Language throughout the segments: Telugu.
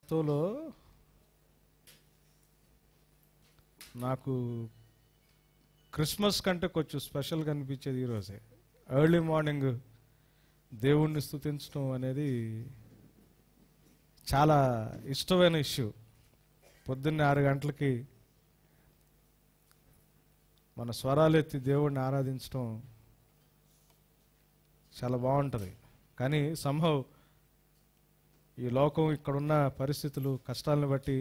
క్రైస్తవులో నాకు క్రిస్మస్ కంటే కొంచెం స్పెషల్గా అనిపించేది ఈరోజే ఎర్లీ మార్నింగ్ దేవుణ్ణి స్తుతించడం అనేది చాలా ఇష్టమైన ఇష్యూ పొద్దున్నే ఆరు గంటలకి మన స్వరాలు ఎత్తి దేవుణ్ణి ఆరాధించడం చాలా బాగుంటుంది కానీ సంభవ్ ఈ లోకం ఇక్కడున్న పరిస్థితులు కష్టాలను బట్టి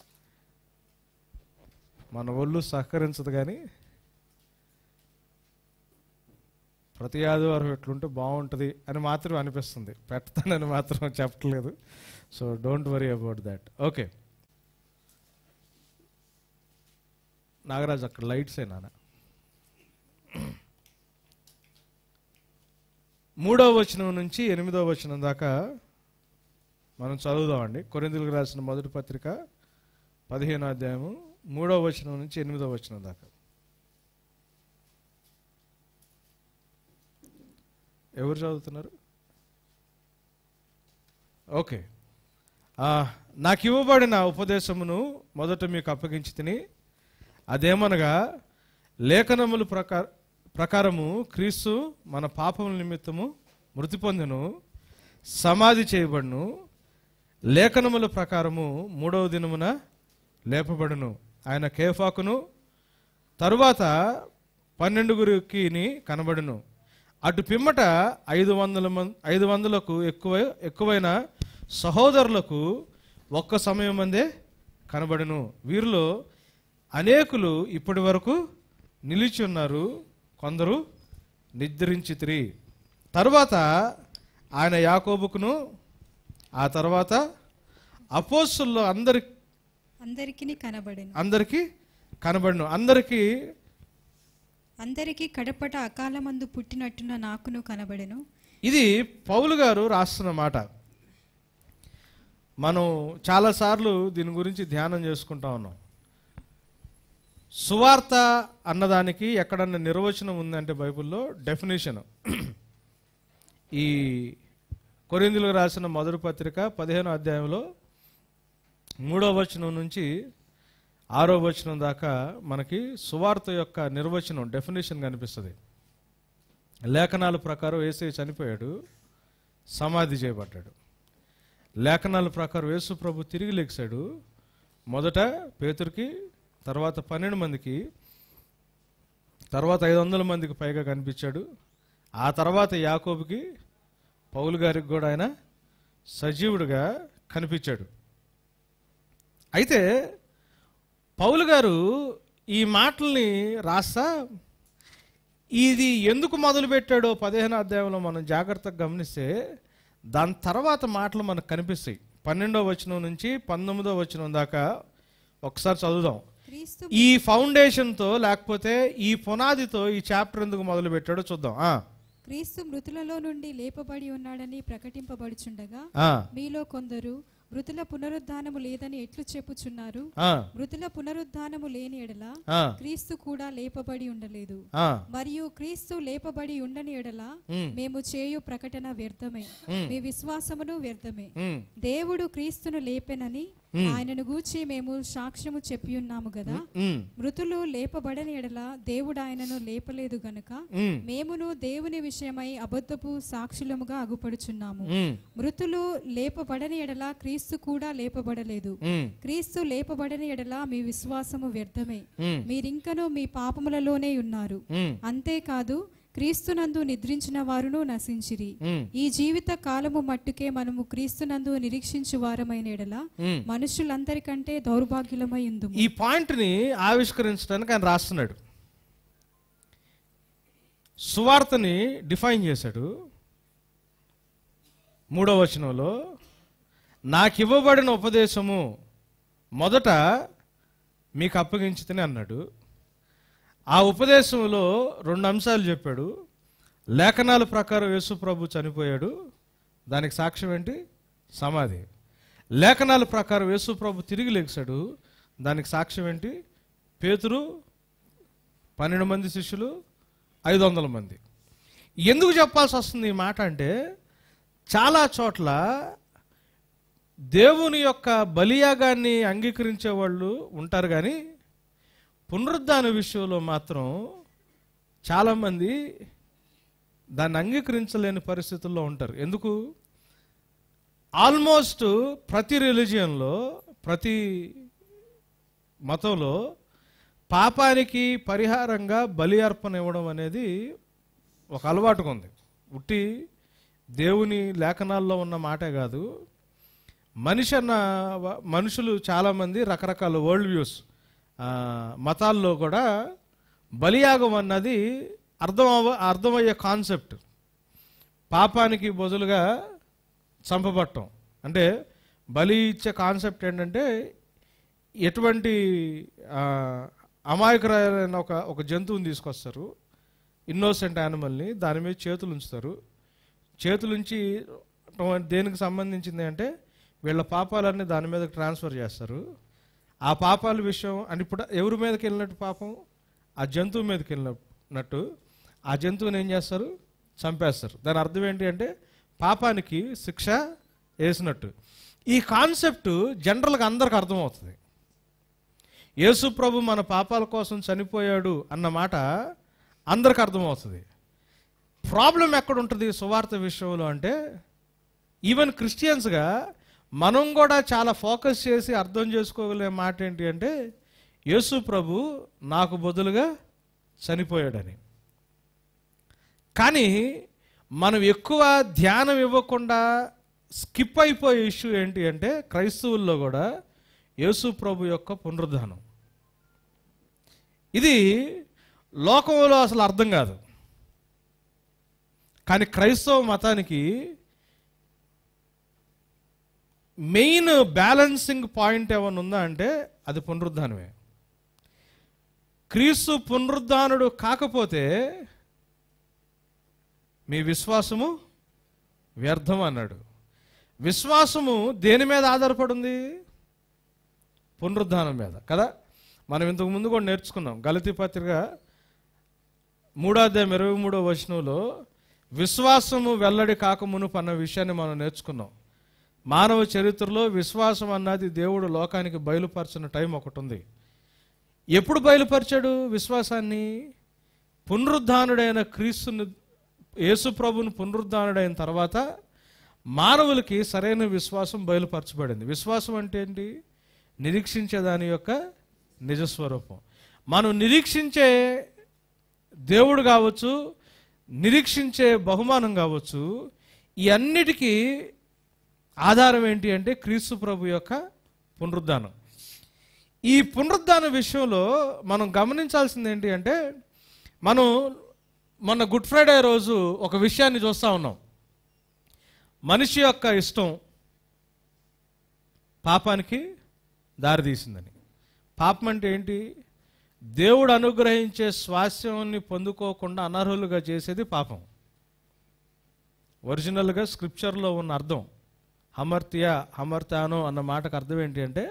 మన ఒళ్ళు సహకరించదు కానీ ప్రతి ఆదివారం ఎట్లుంటే బాగుంటుంది అని మాత్రం అనిపిస్తుంది పెడతానని మాత్రం చెప్పట్లేదు so don't worry about that okay Nagaraj అక్కడ లైట్స్ నాన్న మూడవ వచనం నుంచి ఎనిమిదవ వచనం దాకా మనం చదువుదామండి కొరిందులకు రాసిన మొదటి పత్రిక పదిహేనో అధ్యాయము మూడవ వచనం నుంచి ఎనిమిదవ వచనం దాకా ఎవరు చదువుతున్నారు ఓకే ఆ, నాకు ఇవ్వబడిన ఉపదేశమును మొదట మీకు అప్పగించి తిని అదేమనగా లేఖనములు ప్రకార ప్రకారము క్రీస్తు మన పాపముల నిమిత్తము మృతి పొందెను సమాధి చేయబడును లేఖనముల ప్రకారము మూడవ దినమున లేపబడును ఆయన కేఫాకును తరువాత పన్నెండుగురికి కనబడును అటు పిమ్మట ఐదు వందల మంది ఐదు వందలకు ఎక్కువ ఎక్కువైన సహోదరులకు ఒక్క సమయం మందే కనబడును వీరిలో అనేకులు ఇప్పటి వరకు నిలిచి ఉన్నారు కొందరు నిద్రించితిరి తరువాత ఆయన యాకోబుకును ఆ తర్వాత అపోస్తుల్లో అందరి అందరికిని కనబడెను అందరికీ కనబడును అందరికీ అందరికీ కడపట అకాలమందు పుట్టినట్టున నాకును కనబడెను ఇది పౌలు గారు రాస్తున్న మాట మనం చాలాసార్లు దీని గురించి ధ్యానం చేసుకుంటా ఉన్నాం సువార్త అన్నదానికి ఎక్కడన్నా నిర్వచనం ఉందంటే బైబిల్లో డెఫినేషన్ ఈ కొరిందులకు రాసిన మొదటి పత్రిక పదిహేనో అధ్యాయంలో మూడో వచనం నుంచి ఆరో వచనం దాకా మనకి సువార్త యొక్క నిర్వచనం డెఫినేషన్ కనిపిస్తుంది లేఖనాల ప్రకారం వేసే చనిపోయాడు సమాధి చేయబడ్డాడు లేఖనాల ప్రకారం యేసు ప్రభు తిరిగి లెగిశాడు మొదట పేతురికి తర్వాత పన్నెండు మందికి తర్వాత ఐదు వందల మందికి పైగా కనిపించాడు ఆ తర్వాత యాకోబుకి పౌలు గారికి కూడా ఆయన సజీవుడిగా కనిపించాడు అయితే పౌలు గారు ఈ మాటల్ని రాస్తా ఇది ఎందుకు మొదలు పెట్టాడో పదిహేను అధ్యాయంలో మనం జాగ్రత్తగా గమనిస్తే దాని తర్వాత మాటలు మనకు కనిపిస్తాయి పన్నెండో వచనం నుంచి పంతొమ్మిదో వచనం దాకా ఒకసారి చదువుదాం క్రీస్తు ఈ ఫౌండేషన్తో లేకపోతే ఈ పునాదితో ఈ చాప్టర్ ఎందుకు మొదలు పెట్టాడో చూద్దాం ఆ, క్రీస్తు మృతులలో నుండి లేపబడి ఉన్నాడని ప్రకటింపబడుచుండగా ఆ, మీలో కొందరు మృతుల పునరుద్ధానము లేదని ఎట్లు చెప్పుచున్నారు ఆ, మృతుల పునరుద్ధానము లేని ఎడల ఆ, క్రీస్తు కూడా లేపబడి ఉండలేదు ఆ, మరియు క్రీస్తు లేపబడి ఉండని ఎడల ఉమ్, మేము చేయు ప్రకటన వ్యర్థమే ఉమ్, మీ విశ్వాసమును వ్యర్థమే ఉమ్, దేవుడు క్రీస్తును లేపెనని ఆయనను గూర్చి మేము సాక్ష్యము చెప్పి ఉన్నాము కదా ఉమ్, మృతులు లేపబడని ఎడల దేవుడు ఆయనను లేపలేదు గనుక ఉమ్, మేమును దేవుని విషయమై అబద్ధపు సాక్షులముగా అగుపడుచున్నాము ఉమ్, మృతులు లేపబడని ఎడల క్రీస్తు కూడా లేపబడలేదు ఉమ్, క్రీస్తు లేపబడని ఎడల మీ విశ్వాసము వ్యర్థమే ఉమ్, మీరింకనూ మీ పాపములలోనే ఉన్నారు ఉమ్, అంతేకాదు క్రీస్తునందు నిద్రించిన వారును నశించిరి ఉమ్, ఈ జీవిత కాలము మట్టుకే మనము క్రీస్తునందు నిరీక్షించు వారమైన ఎడల ఉమ్. మనుషులందరికంటే దౌర్భాగ్యులమై ఉందుము ఈ పాయింట్ని ఆవిష్కరించడానికి ఆయన రాస్తున్నాడు సువార్తని డిఫైన్ చేశాడు మూడవ వచనంలో నాకు ఇవ్వబడిన ఉపదేశము మొదట మీకు అప్పగించుతని అన్నాడు ఆ ఉపదేశంలో రెండు అంశాలు చెప్పాడు లేఖనాల ప్రకారం యేసు ప్రభు చనిపోయాడు దానికి సాక్ష్యం ఏంటి సమాధి లేఖనాల ప్రకారం యేసు ప్రభు తిరిగి లేచాడు దానికి సాక్ష్యం ఏంటి పేతురు పన్నెండు మంది శిష్యులు ఐదు వందల మంది ఎందుకు చెప్పాల్సి వస్తుంది ఈ మాట అంటే చాలా చోట్ల దేవుని యొక్క బలియాగాన్ని అంగీకరించే వాళ్ళు ఉంటారు కానీ పునరుద్ధాన విషయంలో మాత్రం చాలామంది దాన్ని అంగీకరించలేని పరిస్థితుల్లో ఉంటారు ఎందుకు ఆల్మోస్ట్ ప్రతి రిలీజియన్లో ప్రతి మతంలో పాపానికి పరిహారంగా బలి అర్పణ ఇవ్వడం అనేది ఒక అలవాటుగా ఉంది ఉట్టి దేవుని లేఖనాల్లో ఉన్న మాటే కాదు మనిషి అన్న వ- మనుషులు చాలామంది రకరకాల వరల్డ్ వ్యూస్ ఆ, మతాల్లో కూడా బలియాగం అన్నది అర్థం అవ అర్థమయ్యే కాన్సెప్ట్ పాపానికి బదులుగా చంపబట్టం అంటే బలి ఇచ్చే కాన్సెప్ట్ ఏంటంటే ఎటువంటి ఆ, అమాయకురాలైన ఒక ఒక జంతువుని తీసుకొస్తారు ఇన్నోసెంట్ యానిమల్ని దాని మీద చేతులు ఉంచుతారు చేతులుంచి దేనికి సంబంధించింది అంటే వీళ్ళ పాపాలన్నీ దాని మీద ట్రాన్స్ఫర్ చేస్తారు ఆ పాపాల విషయం అంటే ఇప్పుడు ఎవరి మీదకి వెళ్ళినట్టు పాపం ఆ జంతువు మీదకి వెళ్ళినట్టు ఆ జంతువుని ఏం చేస్తారు చంపేస్తారు దాని అర్థం ఏంటి అంటే పాపానికి శిక్ష వేసినట్టు ఈ కాన్సెప్ట్ జనరల్గా అందరికి అర్థమవుతుంది యేసు ప్రభు మన పాపాల కోసం చనిపోయాడు అన్న మాట అందరికి అర్థమవుతుంది ప్రాబ్లం ఎక్కడ ఉంటుంది సువార్త విషయంలో అంటే ఈవెన్ క్రిస్టియన్స్గా మనం కూడా చాలా ఫోకస్ చేసి అర్థం చేసుకోగలిగే మాట ఏంటి అంటే యేసు ప్రభు నాకు బదులుగా చనిపోయాడని కానీ మనం ఎక్కువ ధ్యానం ఇవ్వకుండా స్కిప్ అయిపోయే ఇష్యూ ఏంటి అంటే క్రైస్తవుల్లో కూడా యేసు ప్రభు యొక్క పునరుద్ధానం ఇది లోకంలో అసలు అర్థం కాదు కానీ క్రైస్తవ మతానికి మెయిన్ బ్యాలెన్సింగ్ పాయింట్ ఏమైనా ఉందా అంటే అది పునరుద్ధానమే క్రీస్తు పునరుద్ధానుడు కాకపోతే మీ విశ్వాసము వ్యర్థం అన్నాడు విశ్వాసము దేని మీద ఆధారపడింది పునరుద్ధానం మీద కదా మనం ఇంతకు ముందు కూడా నేర్చుకున్నాం గలతీ పత్రిక మూడాధ్యాయం ఇరవై మూడో వచనంలో విశ్వాసము వెల్లడి కాకమునుపు అన్న విషయాన్ని మనం నేర్చుకున్నాం మానవ చరిత్రలో విశ్వాసం అన్నది దేవుడు లోకానికి బయలుపరచిన టైం ఒకటి ఉంది ఎప్పుడు బయలుపరిచాడు విశ్వాసాన్ని పునరుద్ధానుడైన క్రీస్తుని యేసు ప్రభుని పునరుద్ధానుడైన తర్వాత మానవులకి సరైన విశ్వాసం బయలుపరచబడింది విశ్వాసం అంటే ఏంటి నిరీక్షించే దాని యొక్క నిజస్వరూపం మనం నిరీక్షించే దేవుడు కావచ్చు నిరీక్షించే బహుమానం కావచ్చు ఈ అన్నిటికీ ఆధారం ఏంటి అంటే క్రీస్తు ప్రభు యొక్క పునరుద్ధానం ఈ పునరుద్ధాన విషయంలో మనం గమనించాల్సింది ఏంటి అంటే మనం మొన్న గుడ్ ఫ్రైడే రోజు ఒక విషయాన్ని చూస్తూ ఉన్నాం మనిషి యొక్క ఇష్టం పాపానికి దారితీసిందని పాపం అంటే ఏంటి దేవుడు అనుగ్రహించే స్వాస్యాన్ని పొందుకోకుండా అనర్హులుగా చేసేది పాపం ఒరిజినల్గా స్క్రిప్చర్లో ఉన్న అర్థం హమర్త్య హమర్తానో అన్న మాటకు అర్థం ఏంటి అంటే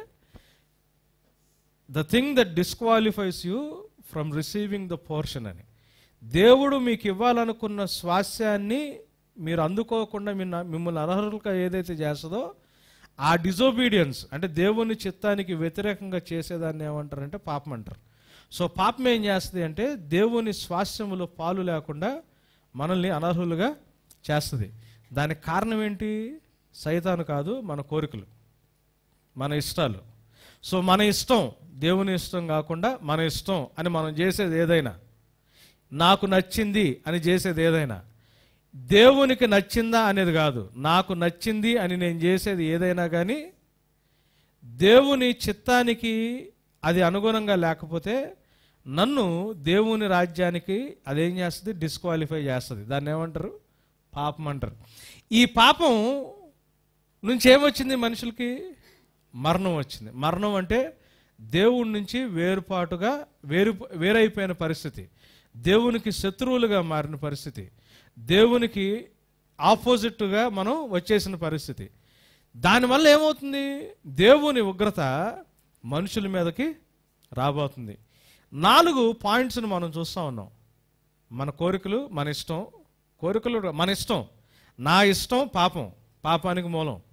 the thing that disqualifies you from receiving the portion అని దేవుడు మీకు ఇవ్వాలనుకున్న స్వాస్యాన్ని మీరు అందుకోకుండా మిన్న- మిమ్మల్ని అనర్హులుగా ఏదైతే చేస్తుందో ఆ డిజోబీడియన్స్ అంటే దేవుని చిత్తానికి వ్యతిరేకంగా చేసేదాన్ని ఏమంటారంటే పాపం అంటారు సో పాపం ఏం చేస్తుంది అంటే దేవుని స్వాస్యములో పాలు లేకుండా మనల్ని అనర్హులుగా చేస్తుంది దానికి కారణం ఏంటి సైతాను కాదు మన కోరికలు మన ఇష్టాలు సో మన ఇష్టం దేవుని ఇష్టం కాకుండా మన ఇష్టం అని మనం చేసేది ఏదైనా నాకు నచ్చింది అని చేసేది ఏదైనా దేవునికి నచ్చిందా అనేది కాదు నాకు నచ్చింది అని నేను చేసేది ఏదైనా కానీ దేవుని చిత్తానికి అది అనుగుణంగా లేకపోతే నన్ను దేవుని రాజ్యానికి అదేం చేస్తుంది డిస్క్వాలిఫై చేస్తుంది దాన్ని ఏమంటారు పాపం అంటారు ఈ పాపం నుంచి ఏమొచ్చింది మనుషులకి మరణం వచ్చింది మరణం అంటే దేవుడి నుంచి వేరుపాటుగా వేరు వేరైపోయిన పరిస్థితి దేవునికి శత్రువులుగా మారిన పరిస్థితి దేవునికి ఆపోజిట్గా మనం వచ్చేసిన పరిస్థితి దానివల్ల ఏమవుతుంది దేవుని ఉగ్రత మనుషుల మీదకి రాబోతుంది నాలుగు పాయింట్స్ని మనం చూస్తూ ఉన్నాం మన కోరికలు మన ఇష్టం కోరికలు మన ఇష్టం నా ఇష్టం పాపం పాపానికి మూలం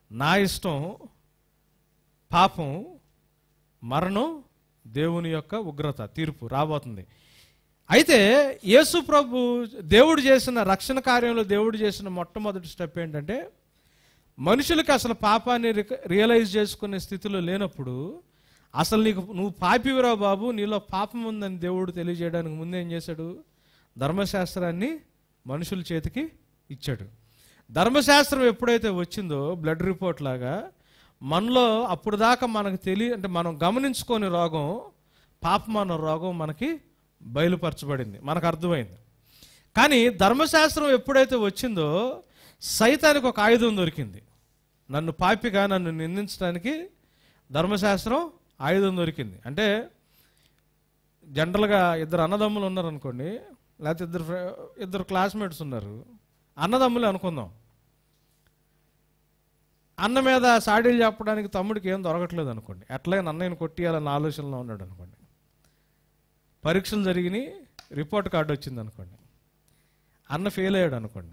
నా ఇష్టం పాపం మరణం దేవుని యొక్క ఉగ్రత తీర్పు రాబోతుంది అయితే యేసు ప్రభు దేవుడు చేసిన రక్షణ కార్యంలో దేవుడు చేసిన మొట్టమొదటి స్టెప్ ఏంటంటే మనుషులకి అసలు పాపాన్ని రిక- రియలైజ్ చేసుకునే స్థితిలో లేనప్పుడు అసలు నీకు నువ్వు పాపివిరా బాబు నీలో పాపం ఉందని దేవుడు తెలియజేయడానికి ముందు ఏం చేశాడు ధర్మశాస్త్రాన్ని మనుషుల చేతికి ఇచ్చాడు ధర్మశాస్త్రం ఎప్పుడైతే వచ్చిందో బ్లడ్ రిపోర్ట్ లాగా మనలో అప్పుడు దాకా మనకు తెలియ అంటే మనం గమనించుకోని రోగం పాపం అన్న రోగం మనకి బయలుపరచబడింది మనకు అర్థమైంది కానీ ధర్మశాస్త్రం ఎప్పుడైతే వచ్చిందో సైతానికి ఒక ఆయుధం దొరికింది నన్ను పాపిగా నన్ను నిందించడానికి ధర్మశాస్త్రం ఆయుధం దొరికింది అంటే జనరల్గా ఇద్దరు అన్నదమ్ములు ఉన్నారనుకోండి లేకపోతే ఇద్దరు ఫ్రె- ఇద్దరు క్లాస్మేట్స్ ఉన్నారు అన్నదమ్ములు అనుకుందాం అన్న మీద సాడీలు చెప్పడానికి తమ్ముడికి ఏం దొరకట్లేదు అనుకోండి ఎట్లయినా అన్నయ్యని కొట్టియాలన్న ఆలోచనలో ఉన్నాడు అనుకోండి పరీక్షలు జరిగినాయి రిపోర్ట్ కార్డు వచ్చింది అనుకోండి అన్న ఫెయిల్ అయ్యాడు అనుకోండి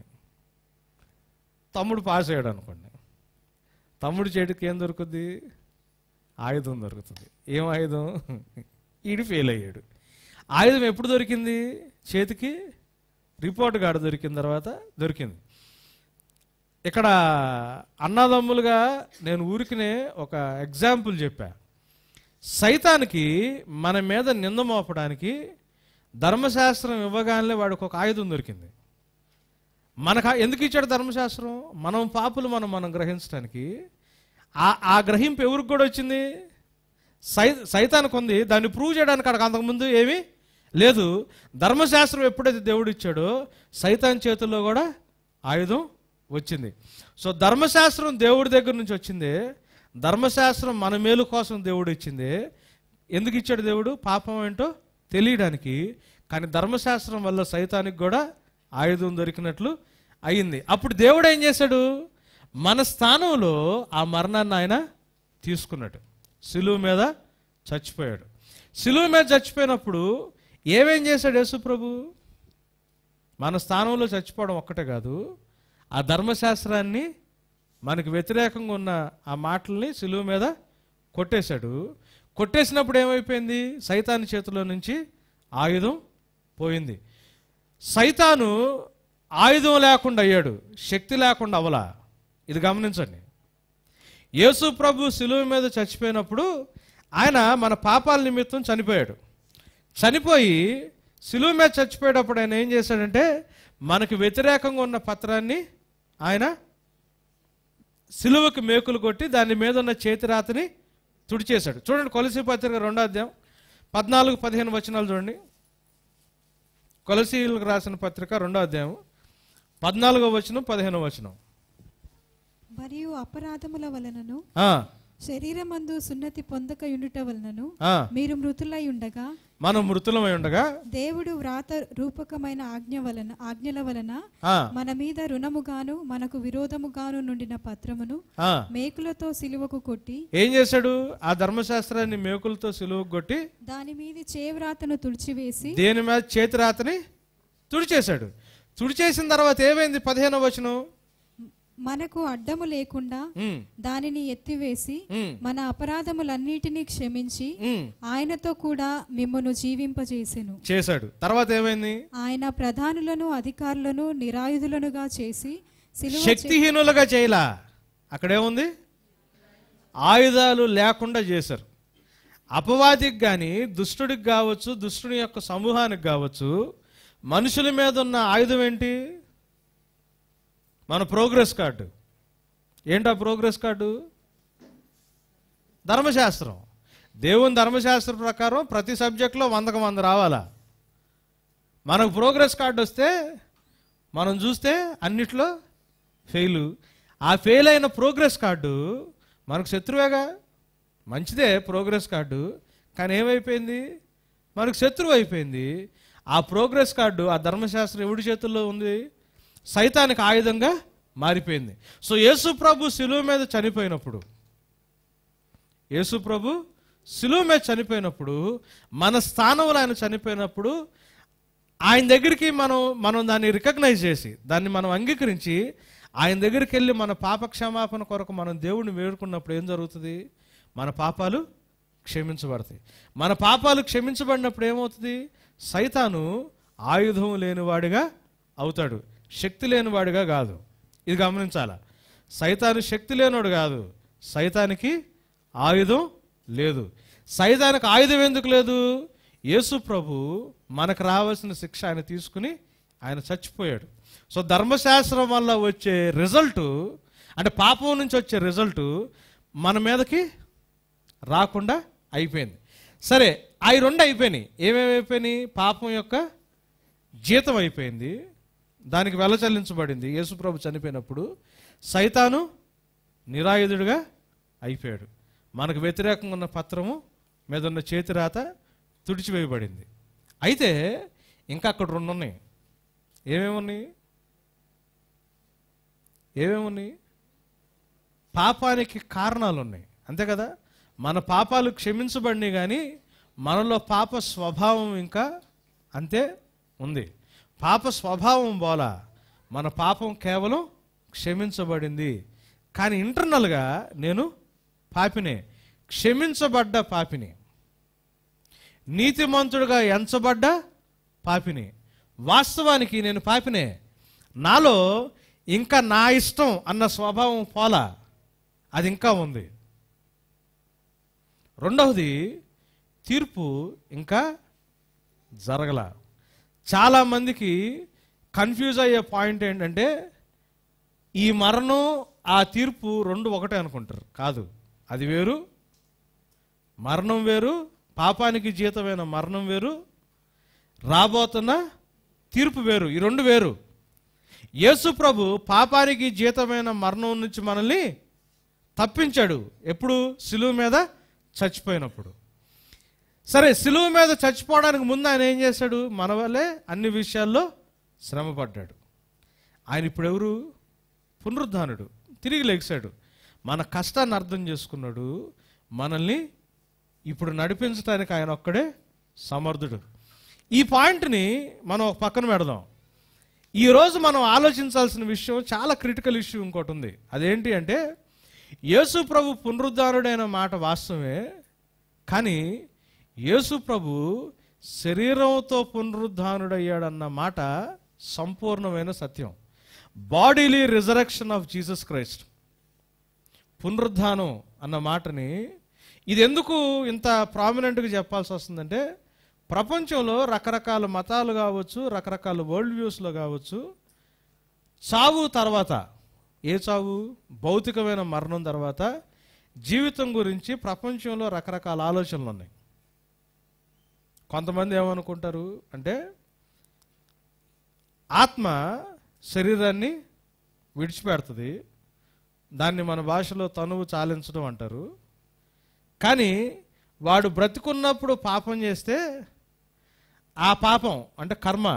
తమ్ముడు పాస్ అయ్యాడు అనుకోండి తమ్ముడు చేతికి ఏం దొరుకుద్ది ఆయుధం దొరుకుతుంది ఏం ఆయుధం ఈడు ఫెయిల్ అయ్యాడు ఆయుధం ఎప్పుడు దొరికింది చేతికి రిపోర్ట్ కార్డు దొరికిన తర్వాత దొరికింది ఇక్కడ అన్నదమ్ములుగా నేను ఊరికినే ఒక ఎగ్జాంపుల్ చెప్పా సైతానికి మన మీద నింద మోపడానికి ధర్మశాస్త్రం ఇవ్వగానే వాడికి ఒక ఆయుధం దొరికింది మనకు ఆ- ఎందుకు ఇచ్చాడు ధర్మశాస్త్రం మనం పాపులు మనం మనం గ్రహించడానికి ఆ ఆ గ్రహింపు ఎవరికి కూడా వచ్చింది సై సైతానికి ఉంది దాన్ని ప్రూవ్ చేయడానికి అక్కడికి అంతకుముందు ఏమీ లేదు ధర్మశాస్త్రం ఎప్పుడైతే దేవుడు ఇచ్చాడో సైతాన్ చేతుల్లో కూడా ఆయుధం వచ్చింది సో ధర్మశాస్త్రం దేవుడి దగ్గర నుంచి వచ్చింది ధర్మశాస్త్రం మన మేలు కోసం దేవుడు ఇచ్చింది ఎందుకు ఇచ్చాడు దేవుడు పాపం ఏంటో తెలియడానికి కానీ ధర్మశాస్త్రం వల్ల సైతానికి కూడా ఆయుధం దొరికినట్లు అయింది అప్పుడు దేవుడు ఏం చేశాడు మన స్థానంలో ఆ మరణాన్ని ఆయన తీసుకున్నాడు సిలువు మీద చచ్చిపోయాడు సిలువు మీద చచ్చిపోయినప్పుడు ఏమేం చేశాడు యేసు ప్రభు మన స్థానంలో చచ్చిపోవడం ఒక్కటే కాదు ఆ ధర్మశాస్త్రాన్ని మనకు వ్యతిరేకంగా ఉన్న ఆ మాటల్ని సిలువు మీద కొట్టేశాడు కొట్టేసినప్పుడు ఏమైపోయింది సైతాని చేతిలో నుంచి ఆయుధం పోయింది సైతాను ఆయుధం లేకుండా అయ్యాడు శక్తి లేకుండా అవలా ఇది గమనించండి యేసు ప్రభు సిలువ మీద చచ్చిపోయినప్పుడు ఆయన మన పాపాల నిమిత్తం చనిపోయాడు చనిపోయి సిలువ మీద చచ్చిపోయేటప్పుడు ఆయన ఏం చేశాడంటే మనకు వ్యతిరేకంగా ఉన్న పత్రాన్ని ఆయన సిలువకు మేకులు కొట్టి దాని మీద ఉన్న చేతిరాతని తుడిచేశాడు చూడండి కొలసి పత్రిక రెండో అధ్యాయం పద్నాలుగు పదిహేను వచనాలు చూడండి కొలసీలకు రాసిన పత్రిక రెండో అధ్యాయం పద్నాలుగో వచనం పదిహేనో వచనం మరియు అపరాధముల వలనను ఆ, శరీరమందు సున్నతి పొందక ఉండుట వలనను ఆ, మీరు మృతులై ఉండగా మనం మృతులమై ఉండగా దేవుడు వ్రాత రూపకమైన ఆజ్ఞ వలన ఆజ్ఞల వలన ఆ, మన మీద రుణముగాను మనకు విరోధముగాను నుండిన పత్రమును ఆ, మేకులతో సిలువకు కొట్టి ఏం చేశాడు ఆ ధర్మశాస్త్రాన్ని మేకులతో సిలువు కొట్టి దాని మీది చేవ్రాతను తుడిచివేసి దేని మీద చేతిరాతని తుడిచేశాడు తుడిచేసిన తర్వాత ఏమైంది పదిహేనో వచనం మనకు అడ్డము లేకుండా ఉమ్, దానిని ఎత్తివేసి ఉమ్, మన అపరాధములన్నిటినీ క్షమించి ఉమ్, ఆయనతో కూడా మిమ్మను జీవింపజేసెను చేశాడు తర్వాత ఏమైంది ఆయన ప్రధానులను అధికారులను నిరాయుధులనుగా చేసి సిలువ శక్తిహీనులుగా చేయలా అక్కడేముంది ఆయుధాలు లేకుండా చేశారు అపవాదికి కానీ దుష్టుడికి కావచ్చు దుష్టుని యొక్క సమూహానికి కావచ్చు మనుషుల మీద ఉన్న ఆయుధం ఏంటి మన ప్రోగ్రెస్ కార్డు ఏంటా ప్రోగ్రెస్ కార్డు ధర్మశాస్త్రం దేవుని ధర్మశాస్త్రం ప్రకారం ప్రతి సబ్జెక్ట్లో వందకు వంద రావాలా మనకు ప్రోగ్రెస్ కార్డు వస్తే మనం చూస్తే అన్నిట్లో ఫెయిల్ ఆ ఫెయిల్ అయిన ప్రోగ్రెస్ కార్డు మనకు శత్రువేగా మంచిదే ప్రోగ్రెస్ కార్డు కానీ ఏమైపోయింది మనకు శత్రువు అయిపోయింది ఆ ప్రోగ్రెస్ కార్డు ఆ ధర్మశాస్త్రం ఎవడి చేతుల్లో ఉంది సైతానికి ఆయుధంగా మారిపోయింది సో యేసు ప్రభు శిలువ మీద చనిపోయినప్పుడు యేసు ప్రభు శిలువ మీద చనిపోయినప్పుడు మన స్థానంలో ఆయన చనిపోయినప్పుడు ఆయన దగ్గరికి మనం మనం దాన్ని రికగ్నైజ్ చేసి దాన్ని మనం అంగీకరించి ఆయన దగ్గరికి వెళ్ళి మన పాప క్షమాపణ కొరకు మనం దేవుడిని వేడుకున్నప్పుడు ఏం జరుగుతుంది మన పాపాలు క్షమించబడతాయి మన పాపాలు క్షమించబడినప్పుడు ఏమవుతుంది సైతాను ఆయుధం లేనివాడిగా అవుతాడు శక్తి లేనివాడిగా కాదు ఇది గమనించాలా సైతాను శక్తి లేనివాడు కాదు సైతానికి ఆయుధం లేదు సైతానికి ఆయుధం ఎందుకు లేదు యేసు ప్రభు మనకు రావాల్సిన శిక్ష ఆయన తీసుకుని ఆయన చచ్చిపోయాడు సో ధర్మశాస్త్రం వల్ల వచ్చే రిజల్ట్ అంటే పాపం నుంచి వచ్చే రిజల్ట్ మన మీదకి రాకుండా అయిపోయింది సరే అవి రెండు అయిపోయినాయి ఏమేమి అయిపోయినాయి పాపం యొక్క జీతం అయిపోయింది దానికి వెల చెల్లించబడింది యేసుప్రభు చనిపోయినప్పుడు సైతాను నిరాయుధుడిగా అయిపోయాడు మనకు వ్యతిరేకంగా ఉన్న పత్రము మీద ఉన్న చేతి రాత తుడిచివేయబడింది అయితే ఇంకా అక్కడ రెండు ఉన్నాయి ఏమేమి ఉన్నాయి ఏమేమి ఉన్నాయి పాపానికి కారణాలు ఉన్నాయి అంతే కదా మన పాపాలు క్షమించబడినాయి కానీ మనలో పాప స్వభావం ఇంకా అంతే ఉంది పాప స్వభావం బోలా మన పాపం కేవలం క్షమించబడింది కానీ ఇంటర్నల్గా నేను పాపినే క్షమించబడ్డ పాపిని నీతిమంతుడుగా ఎంచబడ్డ పాపిని వాస్తవానికి నేను పాపినే నాలో ఇంకా నా ఇష్టం అన్న స్వభావం పోలా అది ఇంకా ఉంది రెండవది తీర్పు ఇంకా జరగల చాలామందికి కన్ఫ్యూజ్ అయ్యే పాయింట్ ఏంటంటే ఈ మరణం ఆ తీర్పు రెండు ఒకటే అనుకుంటారు కాదు అది వేరు మరణం వేరు పాపానికి జీతమైన మరణం వేరు రాబోతున్న తీర్పు వేరు ఈ రెండు వేరు యేసు ప్రభు పాపానికి జీతమైన మరణం నుంచి మనల్ని తప్పించాడు ఎప్పుడు సిలువ మీద చచ్చిపోయినప్పుడు సరే సిలువ మీద చచ్చిపోవడానికి ముందు ఆయన ఏం చేశాడు మన వల్లే అన్ని విషయాల్లో శ్రమపడ్డాడు ఆయన ఇప్పుడు ఎవరు పునరుద్ధానుడు తిరిగి లెగిశాడు మన కష్టాన్ని అర్థం చేసుకున్నాడు మనల్ని ఇప్పుడు నడిపించడానికి ఆయన ఒక్కడే సమర్థుడు ఈ పాయింట్ని మనం ఒక పక్కన పెడదాం ఈరోజు మనం ఆలోచించాల్సిన విషయం చాలా క్రిటికల్ ఇష్యూ ఇంకోటి ఉంది అదేంటి అంటే యేసు ప్రభు పునరుద్ధారుడైన మాట వాస్తవమే కానీ యేసు ప్రభు శరీరంతో పునరుద్ధానుడయ్యాడన్న మాట సంపూర్ణమైన సత్యం bodily resurrection of Jesus Christ పునరుద్ధానం అన్న మాటని ఇది ఎందుకు ఇంత ప్రామినెంట్గా చెప్పాల్సి వస్తుందంటే ప్రపంచంలో రకరకాల మతాలు కావచ్చు రకరకాల వరల్డ్ వ్యూస్లో కావచ్చు చావు తర్వాత ఏ చావు భౌతికమైన మరణం తర్వాత జీవితం గురించి ప్రపంచంలో రకరకాల ఆలోచనలు ఉన్నాయి కొంతమంది ఏమనుకుంటారు అంటే ఆత్మ శరీరాన్ని విడిచిపెడుతుంది దాన్ని మన భాషలో తనువు చాలించడం అంటారు కానీ వాడు బ్రతికున్నప్పుడు పాపం చేస్తే ఆ పాపం అంటే కర్మ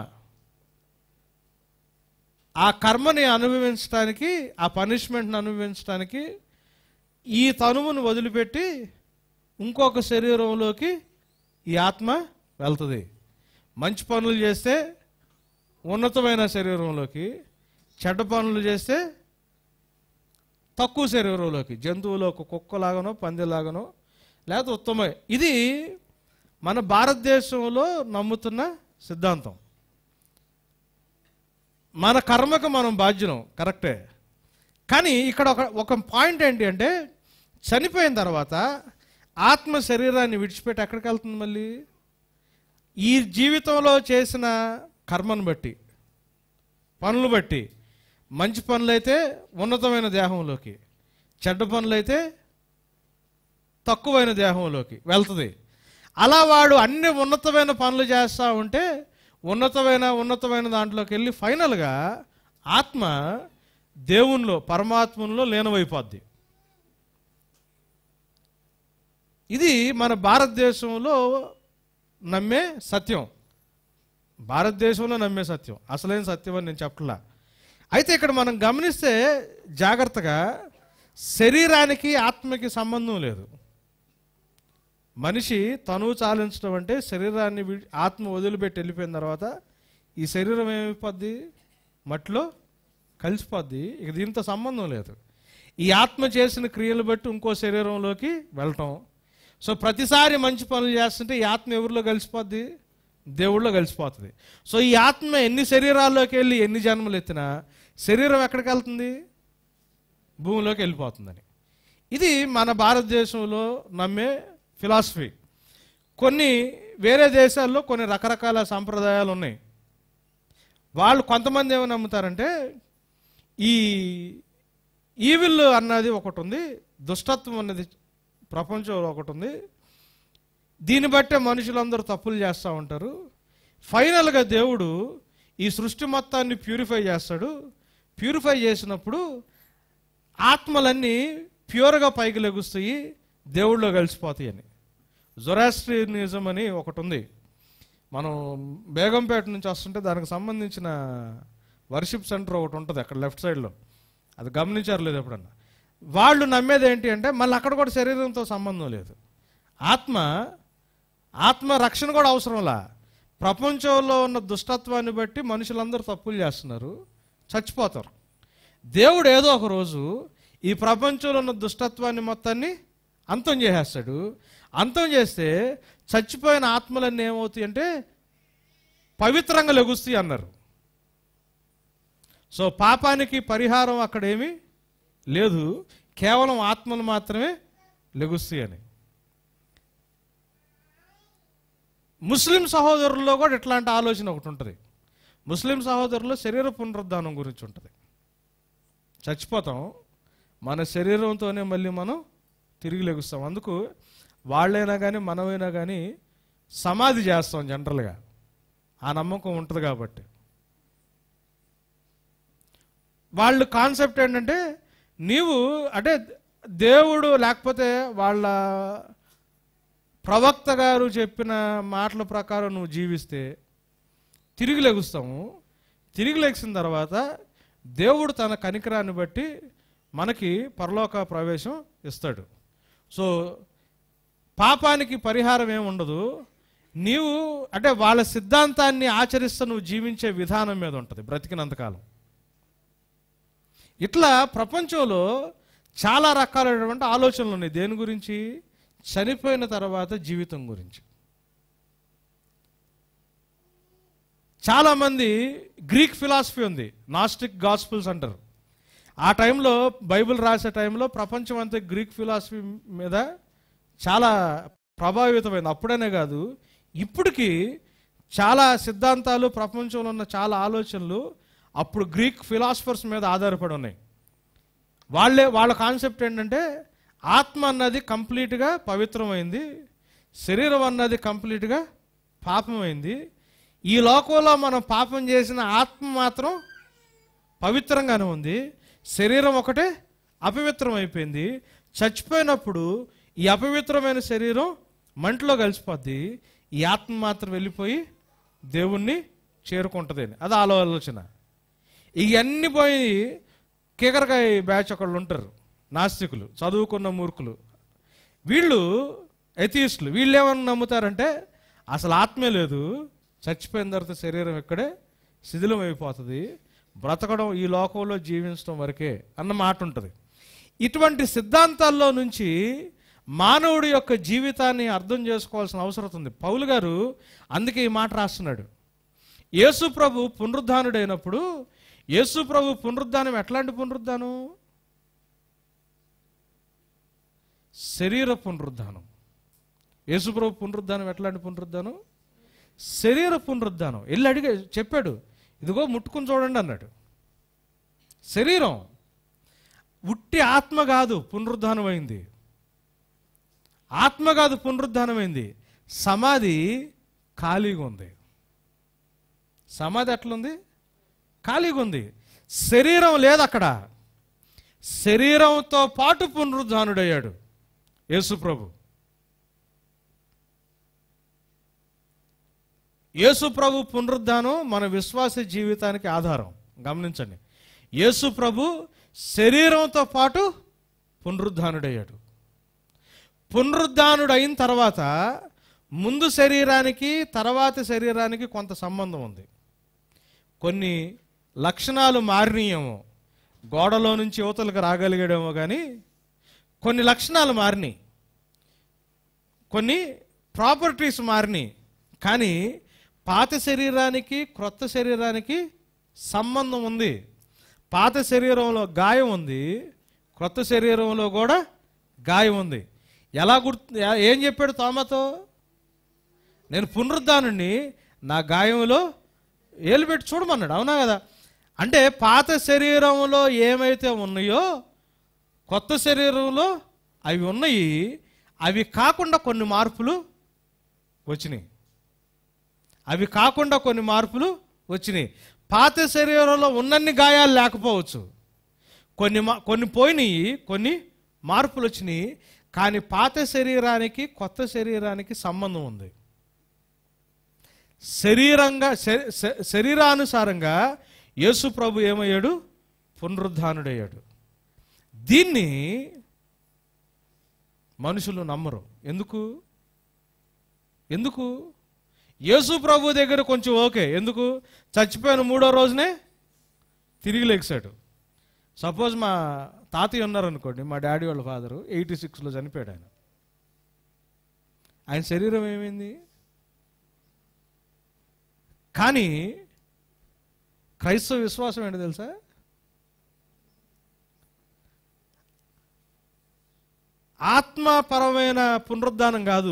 ఆ కర్మని అనుభవించడానికి ఆ పనిష్మెంట్ని అనుభవించడానికి ఈ తనువును వదిలిపెట్టి ఇంకొక శరీరంలోకి ఈ ఆత్మ వెళ్తుంది మంచి పనులు చేస్తే ఉన్నతమైన శరీరంలోకి చెడ్డ పనులు చేస్తే తక్కువ శరీరంలోకి జంతువులోకి కుక్కలాగానో పందిలాగానో లేకపోతే ఉత్తమ ఇది మన భారతదేశంలో నమ్ముతున్న సిద్ధాంతం మన కర్మకు మనం బాధ్యులం కరెక్టే కానీ ఇక్కడ ఒక ఒక పాయింట్ ఏంటి అంటే చనిపోయిన తర్వాత ఆత్మ శరీరాన్ని విడిచిపెట్టి ఎక్కడికి వెళ్తుంది మళ్ళీ ఈ జీవితంలో చేసిన కర్మను బట్టి పనులు బట్టి మంచి పనులైతే ఉన్నతమైన దేహంలోకి చెడ్డ పనులైతే తక్కువైన దేహంలోకి వెళ్తుంది అలా వాడు అన్ని ఉన్నతమైన పనులు చేస్తూ ఉంటే ఉన్నతమైన ఉన్నతమైన దాంట్లోకి వెళ్ళి ఫైనల్గా ఆత్మ దేవునిలో పరమాత్మలో లీనమైపోద్ది ఇది మన భారతదేశంలో నమ్మే సత్యం భారతదేశంలో నమ్మే సత్యం అసలైన సత్యం అని నేను చెప్పట్లా అయితే ఇక్కడ మనం గమనిస్తే జాగ్రత్తగా శరీరానికి ఆత్మకి సంబంధం లేదు మనిషి తనువు చాలించడం అంటే శరీరాన్ని విడి- ఆత్మ వదిలిపెట్టి వెళ్ళిపోయిన తర్వాత ఈ శరీరం ఏమైపోద్ది మట్టిలో కలిసిపోద్ది ఇక దీంతో సంబంధం లేదు ఈ ఆత్మ చేసిన క్రియలు బట్టి ఇంకో శరీరంలోకి వెళ్ళటం సో ప్రతిసారి మంచి పనులు చేస్తుంటే ఈ ఆత్మ ఎవరిలో కలిసిపోద్ది దేవుళ్ళో కలిసిపోతుంది సో ఈ ఆత్మ ఎన్ని శరీరాల్లోకి వెళ్ళి ఎన్ని జన్మలు ఎత్తినా శరీరం ఎక్కడికి వెళ్తుంది భూమిలోకి వెళ్ళిపోతుందని ఇది మన భారతదేశంలో నమ్మే ఫిలాసఫీ కొన్ని వేరే దేశాల్లో కొన్ని రకరకాల సాంప్రదాయాలు ఉన్నాయి వాళ్ళు కొంతమంది ఏమని నమ్ముతారంటే ఈ ఈవిల్ అన్నది ఒకటి ఉంది దుష్టత్వం అన్నది ప్రపంచంలో ఒకటి ఉంది దీన్ని బట్టే మనుషులందరూ తప్పులు చేస్తూ ఉంటారు ఫైనల్గా దేవుడు ఈ సృష్టి మొత్తాన్ని ప్యూరిఫై చేస్తాడు ప్యూరిఫై చేసినప్పుడు ఆత్మలన్నీ ప్యూర్గా పైకి లెగుస్తాయి దేవుళ్ళో కలిసిపోతాయి అని జొరాస్ట్రియనిజం అని ఒకటి ఉంది మనం బేగంపేట నుంచి వస్తుంటే దానికి సంబంధించిన వర్షిప్ సెంటర్ ఒకటి ఉంటుంది అక్కడ లెఫ్ట్ సైడ్లో అది గమనించారు లేదు ఎప్పుడన్నా వాళ్ళు నమ్మేది ఏంటి అంటే మళ్ళీ అక్కడ కూడా శరీరంతో సంబంధం లేదు ఆత్మ ఆత్మ రక్షణ కూడా అవసరంలా ప్రపంచంలో ఉన్న దుష్టత్వాన్ని బట్టి మనుషులందరూ తప్పులు చేస్తున్నారు చచ్చిపోతారు దేవుడు ఏదో ఒక రోజు ఈ ప్రపంచంలో ఉన్న దుష్టత్వాన్ని మొత్తాన్ని అంతం చేసేస్తాడు అంతం చేస్తే చచ్చిపోయిన ఆత్మలన్నీ ఏమవుతాయి అంటే పవిత్రంగా లెగుస్తాయి అన్నారు సో పాపానికి పరిహారం అక్కడ ఏమీ లేదు కేవలం ఆత్మలు మాత్రమే లెగుస్తాయి అని ముస్లిం సహోదరుల్లో కూడా ఇట్లాంటి ఆలోచన ఒకటి ఉంటుంది ముస్లిం సహోదరుల్లో శరీర పునరుద్ధానం గురించి ఉంటుంది చచ్చిపోతాం మన శరీరంతోనే మళ్ళీ మనం తిరిగి లెగుస్తాం అందుకు వాళ్ళైనా కానీ మనమైనా కానీ సమాధి చేస్తాం జనరల్గా ఆ నమ్మకం ఉంటుంది కాబట్టి వాళ్ళు కాన్సెప్ట్ ఏంటంటే నీవు అంటే దేవుడు లేకపోతే వాళ్ళ ప్రవక్త గారు చెప్పిన మాటల ప్రకారం నువ్వు జీవిస్తే తిరిగి లెగుస్తాము తిరిగి లెగిసిన తర్వాత దేవుడు తన కనికరాన్ని బట్టి మనకి పరలోక ప్రవేశం ఇస్తాడు సో పాపానికి పరిహారం ఏమి ఉండదు నీవు అంటే వాళ్ళ సిద్ధాంతాన్ని ఆచరిస్తూ నువ్వు జీవించే విధానం మీద ఉంటుంది బ్రతికినంతకాలం ఇట్లా ప్రపంచంలో చాలా రకాలైనటువంటి ఆలోచనలు ఉన్నాయి దేని గురించి చనిపోయిన తర్వాత జీవితం గురించి చాలామంది గ్రీక్ ఫిలాసఫీ ఉంది నాస్టిక్ గాస్పుల్స్ అంటారు ఆ టైంలో బైబిల్ రాసే టైంలో ప్రపంచం అంతా గ్రీక్ ఫిలాసఫీ మీద చాలా ప్రభావితమైంది అప్పుడనే కాదు ఇప్పటికీ చాలా సిద్ధాంతాలు ప్రపంచంలో ఉన్న చాలా ఆలోచనలు అప్పుడు గ్రీక్ ఫిలాసఫర్స్ మీద ఆధారపడి ఉన్నాయి వాళ్ళే వాళ్ళ కాన్సెప్ట్ ఏంటంటే ఆత్మ అన్నది కంప్లీట్గా పవిత్రమైంది శరీరం అన్నది కంప్లీట్గా పాపమైంది ఈ లోకంలో మనం పాపం చేసిన ఆత్మ మాత్రం పవిత్రంగానే ఉంది శరీరం ఒకటే అపవిత్రం అయిపోయింది చచ్చిపోయినప్పుడు ఈ అపవిత్రమైన శరీరం మంటలో కలిసిపోద్ది ఈ ఆత్మ మాత్రం వెళ్ళిపోయి దేవుణ్ణి చేరుకుంటుంది అని అది ఆలో ఆలోచన ఇవన్నీ పోయి కిగరకాయ బ్యాచ్ ఒకళ్ళు ఉంటారు నాస్తికులు చదువుకున్న మూర్ఖులు వీళ్ళు ఎథీస్టులు వీళ్ళు ఏమని నమ్ముతారంటే అసలు ఆత్మే లేదు చచ్చిపోయిన తర్వాత శరీరం ఇక్కడే శిథిలం అయిపోతుంది బ్రతకడం ఈ లోకంలో జీవించడం వరకే అన్న మాట ఉంటుంది ఇటువంటి సిద్ధాంతాల్లో నుంచి మానవుడి యొక్క జీవితాన్ని అర్థం చేసుకోవాల్సిన అవసరం ఉంది పౌలు గారు అందుకే ఈ మాట రాస్తున్నాడు యేసు ప్రభు పునరుద్ధానుడైనప్పుడు యేసు ప్రభు పునరుద్ధానం ఎట్లాంటి పునరుద్ధానం శరీర పునరుద్ధానం యేసు ప్రభు పునరుద్ధానం ఎట్లాంటి పునరుద్ధానం శరీర పునరుద్ధానం వెళ్ళి అడిగే చెప్పాడు ఇదిగో ముట్టుకుని చూడండి అన్నాడు శరీరం ఉట్టి ఆత్మ కాదు పునరుద్ధానం అయింది ఆత్మ కాదు పునరుద్ధానమైంది సమాధి ఖాళీగా ఉంది సమాధి ఎట్లుంది ఖాళీగా ఉంది శరీరం లేదు అక్కడ శరీరంతో పాటు పునరుద్ధానుడయ్యాడు యేసు ప్రభు యేసు ప్రభు పునరుద్ధానం మన విశ్వాస జీవితానికి ఆధారం గమనించండి యేసు ప్రభు శరీరంతో పాటు పునరుద్ధానుడయ్యాడు పునరుద్ధానుడు అయిన తర్వాత ముందు శరీరానికి తర్వాత శరీరానికి కొంత సంబంధం ఉంది కొన్ని లక్షణాలు మారినయేమో గోడలో నుంచి యువతలకు రాగలిగాడేమో కానీ కొన్ని లక్షణాలు మారినాయి కొన్ని ప్రాపర్టీస్ మారినాయి కానీ పాత శరీరానికి క్రొత్త శరీరానికి సంబంధం ఉంది పాత శరీరంలో గాయం ఉంది క్రొత్త శరీరంలో కూడా గాయం ఉంది ఎలా గుర్తు ఎ- ఏం చెప్పాడు తోమతో నేను పునరుద్ధానుని నా గాయంలో ఏలు పెట్టి చూడమన్నాడు అవునా కదా అంటే పాత శరీరంలో ఏమైతే ఉన్నాయో కొత్త శరీరంలో అవి ఉన్నాయి అవి కాకుండా కొన్ని మార్పులు వచ్చినాయి అవి కాకుండా కొన్ని మార్పులు వచ్చినాయి పాత శరీరంలో ఉన్నన్ని గాయాలు లేకపోవచ్చు కొన్ని మా- కొన్ని పోయినాయి కొన్ని మార్పులు వచ్చినాయి కానీ పాత శరీరానికి కొత్త శరీరానికి సంబంధం ఉంది శరీరంగా శ- శ- శరీరానుసారంగా యేసు ప్రభు ఏమయ్యాడు పునరుద్ధానుడయ్యాడు దీన్ని మనుషులు నమ్మరు ఎందుకు ఎందుకు యేసు ప్రభు దగ్గర కొంచెం ఓకే ఎందుకు చచ్చిపోయిన మూడో రోజునే తిరిగి లేచాడు సపోజ్ మా తాతయ్య ఉన్నారనుకోండి మా డాడీ వాళ్ళ ఫాదరు ఎయిటీ సిక్స్లో చనిపోయాడు ఆయన ఆయన శరీరం ఏమైంది కానీ క్రైస్తవ విశ్వాసం ఏంటి తెలుసా ఆత్మపరమైన పునరుద్ధానం కాదు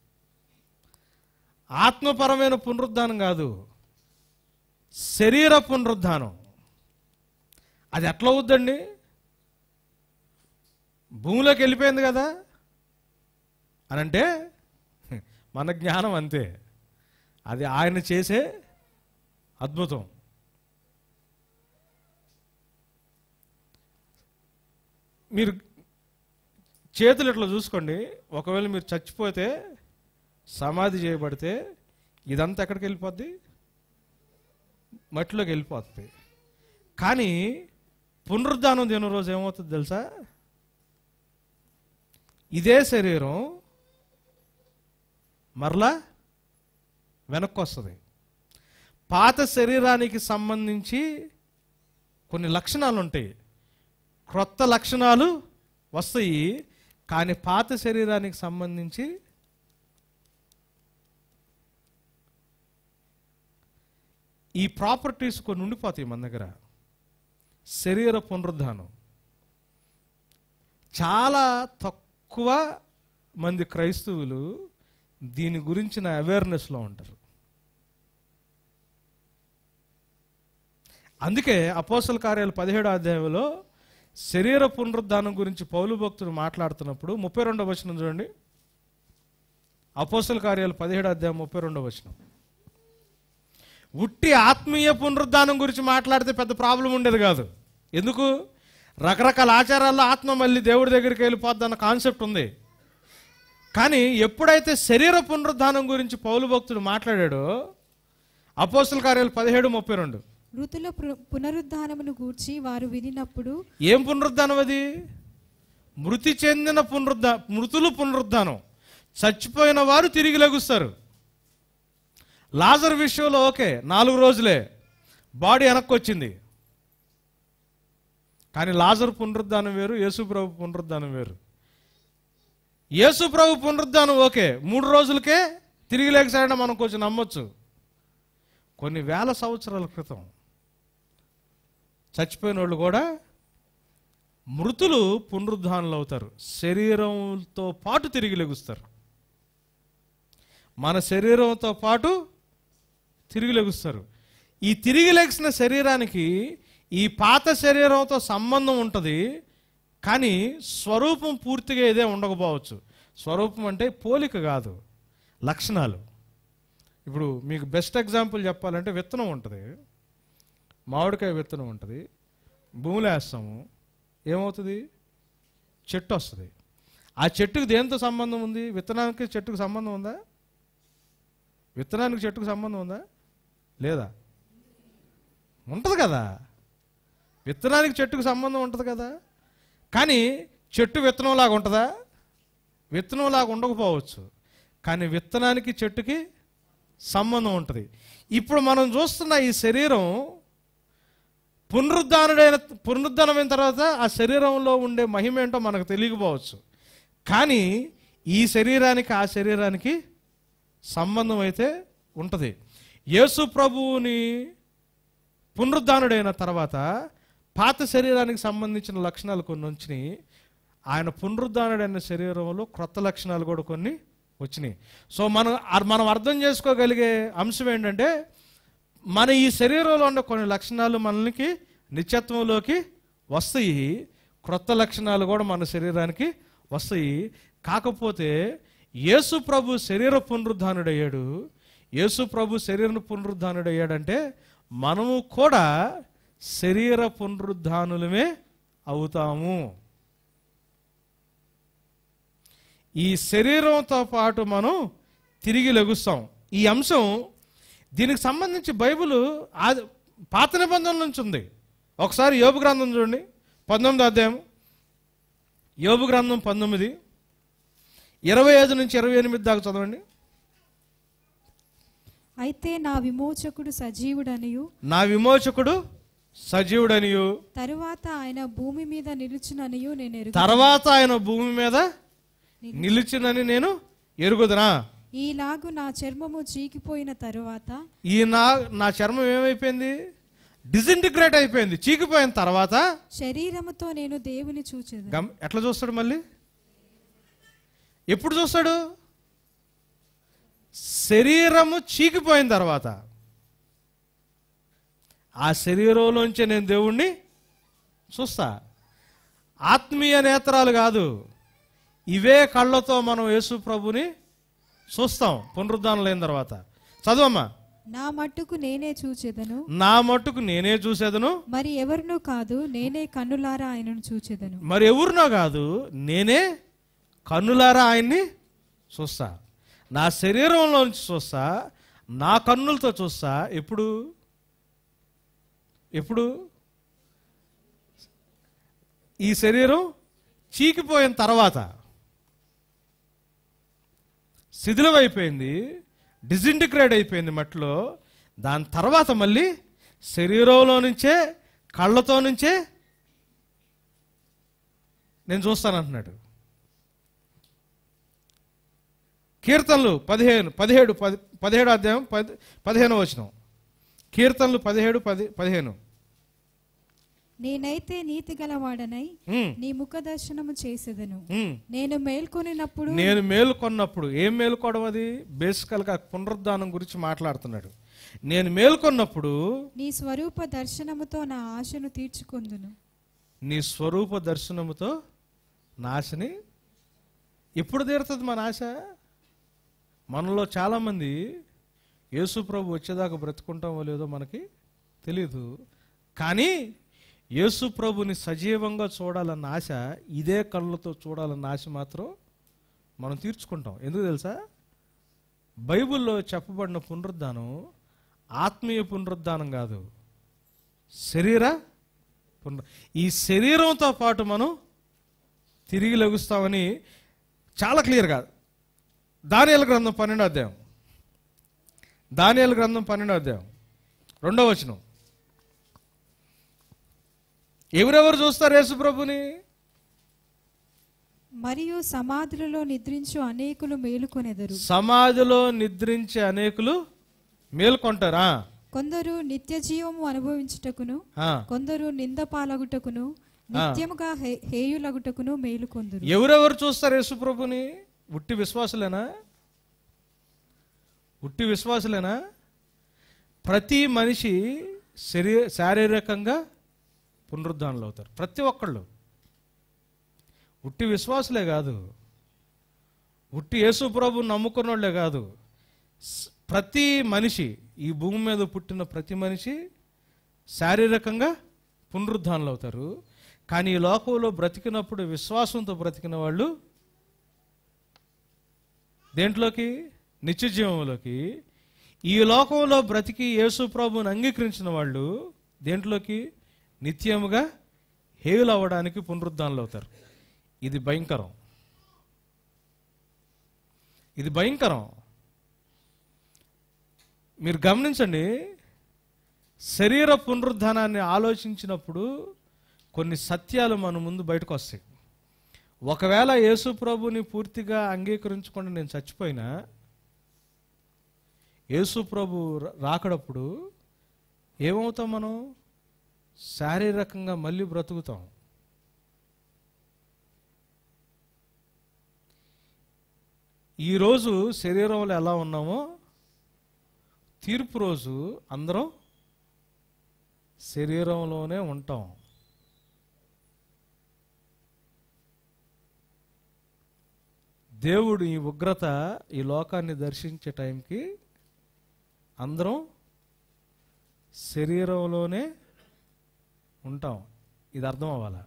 ఆత్మపరమైన పునరుద్ధానం కాదు శరీర పునరుద్ధానం అది ఎట్లా అవుద్దండి భూమిలోకి వెళ్ళిపోయింది కదా అని అంటే మన జ్ఞానం అంతే అది ఆయన చేసే అద్భుతం మీరు చేతులు ఇట్లా చూసుకోండి ఒకవేళ మీరు చచ్చిపోతే సమాధి చేయబడితే ఇదంతా ఎక్కడికి వెళ్ళిపోద్ది మట్టిలోకి వెళ్ళిపోతుంది కానీ పునరుద్ధానం దిన రోజు ఏమవుతుంది తెలుసా ఇదే శరీరం మరలా వెనక్కి వస్తుంది పాత శరీరానికి సంబంధించి కొన్ని లక్షణాలు ఉంటాయి క్రొత్త లక్షణాలు వస్తాయి కానీ పాత శరీరానికి సంబంధించి ఈ ప్రాపర్టీస్ కొన్ని ఉండిపోతాయి మన దగ్గర శరీర పునరుద్ధానం చాలా తక్కువ మంది క్రైస్తవులు దీని గురించిన అవేర్నెస్లో ఉంటారు అందుకే అపోసల కార్యాలు పదిహేడు అధ్యాయంలో శరీర పునరుద్ధానం గురించి పౌలు భక్తుడు మాట్లాడుతున్నప్పుడు ముప్పై రెండవ వచనం చూడండి అపోసల కార్యాలు పదిహేడు అధ్యాయం ముప్పై రెండవ వచనం ఉట్టి ఆత్మీయ పునరుద్ధానం గురించి మాట్లాడితే పెద్ద ప్రాబ్లం ఉండేది కాదు ఎందుకు రకరకాల ఆచారాల్లో ఆత్మ మళ్ళీ దేవుడి దగ్గరికి వెళ్ళిపోద్ది అన్న కాన్సెప్ట్ ఉంది కానీ ఎప్పుడైతే శరీర పునరుద్ధానం గురించి పౌలు భక్తుడు మాట్లాడాడో అపోస్తుల కార్యాలు పదిహేడు ముప్పై రెండు మృతుల పు- పునరుద్ధానమును గూర్చి వారు వినినప్పుడు ఏం పునరుద్ధానం అది మృతి చెందిన పునరుద్ధా మృతులు పునరుద్ధానం చచ్చిపోయిన వారు తిరిగి లెగుస్తారు లాజర్ విషయంలో ఓకే నాలుగు రోజులే బాడీ వెనక్కి వచ్చింది కానీ లాజర్ పునరుద్ధానం వేరు యేసు ప్రభు పునరుద్ధానం వేరు యేసు ప్రభు పునరుద్ధానం ఓకే మూడు రోజులకే తిరిగి లేకసాడని మనం కొంచెం నమ్మొచ్చు కొన్ని వేల సంవత్సరాల క్రితం చచ్చిపోయిన వాళ్ళు కూడా మృతులు పునరుద్ధానులు అవుతారు శరీరంతో పాటు తిరిగి లెగుస్తారు మన శరీరంతో పాటు తిరిగి లెగుస్తారు ఈ తిరిగి లెగిసిన శరీరానికి ఈ పాత శరీరంతో సంబంధం ఉంటుంది కానీ స్వరూపం పూర్తిగా ఇదే ఉండకపోవచ్చు స్వరూపం అంటే పోలిక కాదు లక్షణాలు ఇప్పుడు మీకు బెస్ట్ ఎగ్జాంపుల్ చెప్పాలంటే విత్తనం ఉంటుంది మామిడికాయ విత్తనం ఉంటుంది భూమిలో వేస్తాము ఏమవుతుంది చెట్టు వస్తుంది ఆ చెట్టుకు దేంతో సంబంధం ఉంది విత్తనానికి చెట్టుకు సంబంధం ఉందా విత్తనానికి చెట్టుకు సంబంధం ఉందా లేదా ఉంటుంది కదా విత్తనానికి చెట్టుకు సంబంధం ఉంటుంది కదా కానీ చెట్టు విత్తనంలాగా ఉంటుందా విత్తనంలాగా ఉండకపోవచ్చు కానీ విత్తనానికి చెట్టుకి సంబంధం ఉంటుంది ఇప్పుడు మనం చూస్తున్న ఈ శరీరం పునరుద్ధానుడైన పునరుద్ధానమైన తర్వాత ఆ శరీరంలో ఉండే మహిమ ఏంటో మనకు తెలియకపోవచ్చు కానీ ఈ శరీరానికి ఆ శరీరానికి సంబంధం అయితే ఉంటుంది యేసు ప్రభువుని పునరుద్ధానుడైన తర్వాత పాత శరీరానికి సంబంధించిన లక్షణాలు కొన్ని వచ్చినాయి ఆయన పునరుద్ధానుడైన శరీరంలో క్రొత్త లక్షణాలు కూడా కొన్ని వచ్చినాయి సో మనం అర్- మనం అర్థం చేసుకోగలిగే అంశం ఏంటంటే మన ఈ శరీరంలో ఉన్న కొన్ని లక్షణాలు మనకి నిత్యత్వంలోకి వస్తాయి క్రొత్త లక్షణాలు కూడా మన శరీరానికి వస్తాయి కాకపోతే యేసు ప్రభు శరీర పునరుద్ధానుడయ్యాడు యేసు ప్రభు శరీర పునరుద్ధానుడయ్యాడంటే మనము కూడా శరీర పునరుద్ధానులమే అవుతాము ఈ శరీరంతో పాటు మనం తిరిగి లెగుస్తాం ఈ అంశం దీనికి సంబంధించి బైబిల్ ఆది పాత నిబంధనల నుంచి ఉంది ఒకసారి యోబు గ్రంథం చూడండి పంతొమ్మిది అధ్యాయం యోబు గ్రంథం పంతొమ్మిది ఇరవై ఐదు నుంచి ఇరవై ఎనిమిది దాకా చదవండి అయితే నా విమోచకుడు సజీవుడనియు నా విమోచకుడు సజీవుడనియు తరువాత ఆయన భూమి మీద నిలుచుననియు నేను ఎరుగు తర్వాత ఆయన భూమి మీద నిలిచినని నేను ఎరుగుదనా ఈలాగు నా చర్మము చీకిపోయిన తరువాత ఈ నా నా చర్మం ఏమైపోయింది డిసింటిగ్రేట్ అయిపోయింది చీకిపోయిన తర్వాత శరీరముతో నేను దేవుని చూచెదను గమ్ ఎట్లా చూస్తాడు మళ్ళీ ఎప్పుడు చూస్తాడు శరీరము చీకిపోయిన తర్వాత ఆ శరీరంలోంచి నేను దేవుణ్ణి చూస్తా ఆత్మీయ నేత్రాలు కాదు ఇవే కళ్ళతో మనం యేసు ప్రభుని చూస్తాం పునరుద్ధానం లేని తర్వాత చదవమ్మా నా మట్టుకు నేనే చూచెదను నా మట్టుకు నేనే చూసేదను మరి ఎవరునూ కాదు నేనే కన్నులారా ఆయనను చూచెదను మరి ఎవరినో కాదు నేనే కన్నులారా ఆయన్ని చూస్తా నా శరీరంలో నుంచి చూస్తా నా కన్నులతో చూస్తా ఎప్పుడు ఎప్పుడు ఈ శరీరం చీకిపోయిన తర్వాత శిథిలమైపోయింది డిసింటిగ్రేట్ అయిపోయింది మట్టిలో దాని తర్వాత మళ్ళీ శరీరంలో నుంచే కళ్ళతో నుంచే నేను చూస్తానంటున్నాడు కీర్తనలు పదిహేను పదిహేడు పది పదిహేడు అధ్యాయం పది పదిహేను వచనం కీర్తనలు పదిహేడు పది పదిహేను నేనైతే నీతి గలవాడనై ఉమ్, నీ ముఖ దర్శనము చేసేదను ఉమ్. నేను మేల్కొనినప్పుడు నేను మేలుకొన్నప్పుడు ఏం మేలుకోవడం అది బేసికల్గా పునరుద్ధానం గురించి మాట్లాడుతున్నాడు నేను మేల్కొన్నప్పుడు నీ స్వరూప దర్శనముతో నా ఆశను తీర్చుకొందును నీ స్వరూప దర్శనముతో నాశని ఎప్పుడు తీరుతుంది మన ఆశ మనలో చాలామంది యేసు ప్రభు వచ్చేదాకా బ్రతుకుంటామో లేదో మనకి తెలియదు కానీ యేసు ప్రభుని సజీవంగా చూడాలన్న ఆశ ఇదే కళ్ళతో చూడాలన్న ఆశ మాత్రం మనం తీర్చుకుంటాం ఎందుకు తెలుసా బైబిల్లో చెప్పబడిన పునరుద్ధానం ఆత్మీయ పునరుద్ధానం కాదు శరీర పునరు ఈ శరీరంతో పాటు మనం తిరిగి లెగుస్తామని చాలా క్లియర్గా దానియల గ్రంథం పన్నెండో అధ్యాయం దానియల గ్రంథం పన్నెండో అధ్యాయం రెండో వచనం ఎవరెవరు చూస్తారు యేసు ప్రభుని మరియు సమాధులలో నిద్రించు అనేకులు మేలుకొనెదరు సమాధిలో నిద్రించే అనేకులు మేల్కొంటారా కొందరు నిత్య జీవము అనుభవించుటకును ఆ. కొందరు నింద పాలగుటకును నిత్యముగా హే- హేయులగుటకును మేలుకొందురు ఎవరెవరు చూస్తారు యేసు ప్రభుని ఉట్టి విశ్వాసులేనా ఉట్టి విశ్వాసులేనా ప్రతి మనిషి శరీ శారీరకంగా పునరుద్ధానులు అవుతారు ప్రతి ఒక్కళ్ళు ఉట్టి విశ్వాసులే కాదు ఉట్టి యేసు ప్రభు నమ్ముకున్నోళ్ళే కాదు స్- ప్రతి మనిషి ఈ భూమి మీద పుట్టిన ప్రతి మనిషి శారీరకంగా పునరుద్ధానులు అవుతారు కానీ ఈ లోకంలో బ్రతికినప్పుడు విశ్వాసంతో బ్రతికిన వాళ్ళు దేంట్లోకి నిత్య జీవంలోకి ఈ లోకంలో బ్రతికి యేసు ప్రభువుని అంగీకరించిన వాళ్ళు దేంట్లోకి నిత్యముగా హేయులు అవ్వడానికి పునరుద్ధానులు అవుతారు ఇది భయంకరం ఇది భయంకరం మీరు గమనించండి శరీర పునరుద్ధానాన్ని ఆలోచించినప్పుడు కొన్ని సత్యాలు మన ముందు బయటకు వస్తాయి ఒకవేళ యేసు ప్రభుని పూర్తిగా అంగీకరించకుండా నేను చచ్చిపోయినా యేసు ప్రభు రా- రాకడప్పుడు ఏమవుతాం మనం శారీరకంగా మళ్ళీ బ్రతుకుతాం ఈరోజు శరీరంలో ఎలా ఉన్నామో తీర్పు రోజు అందరం శరీరంలోనే ఉంటాం దేవుడు ఈ ఉగ్రత ఈ లోకాన్ని దర్శించే టైంకి అందరం శరీరంలోనే ఉంటాం ఇది అర్థం అవ్వాలా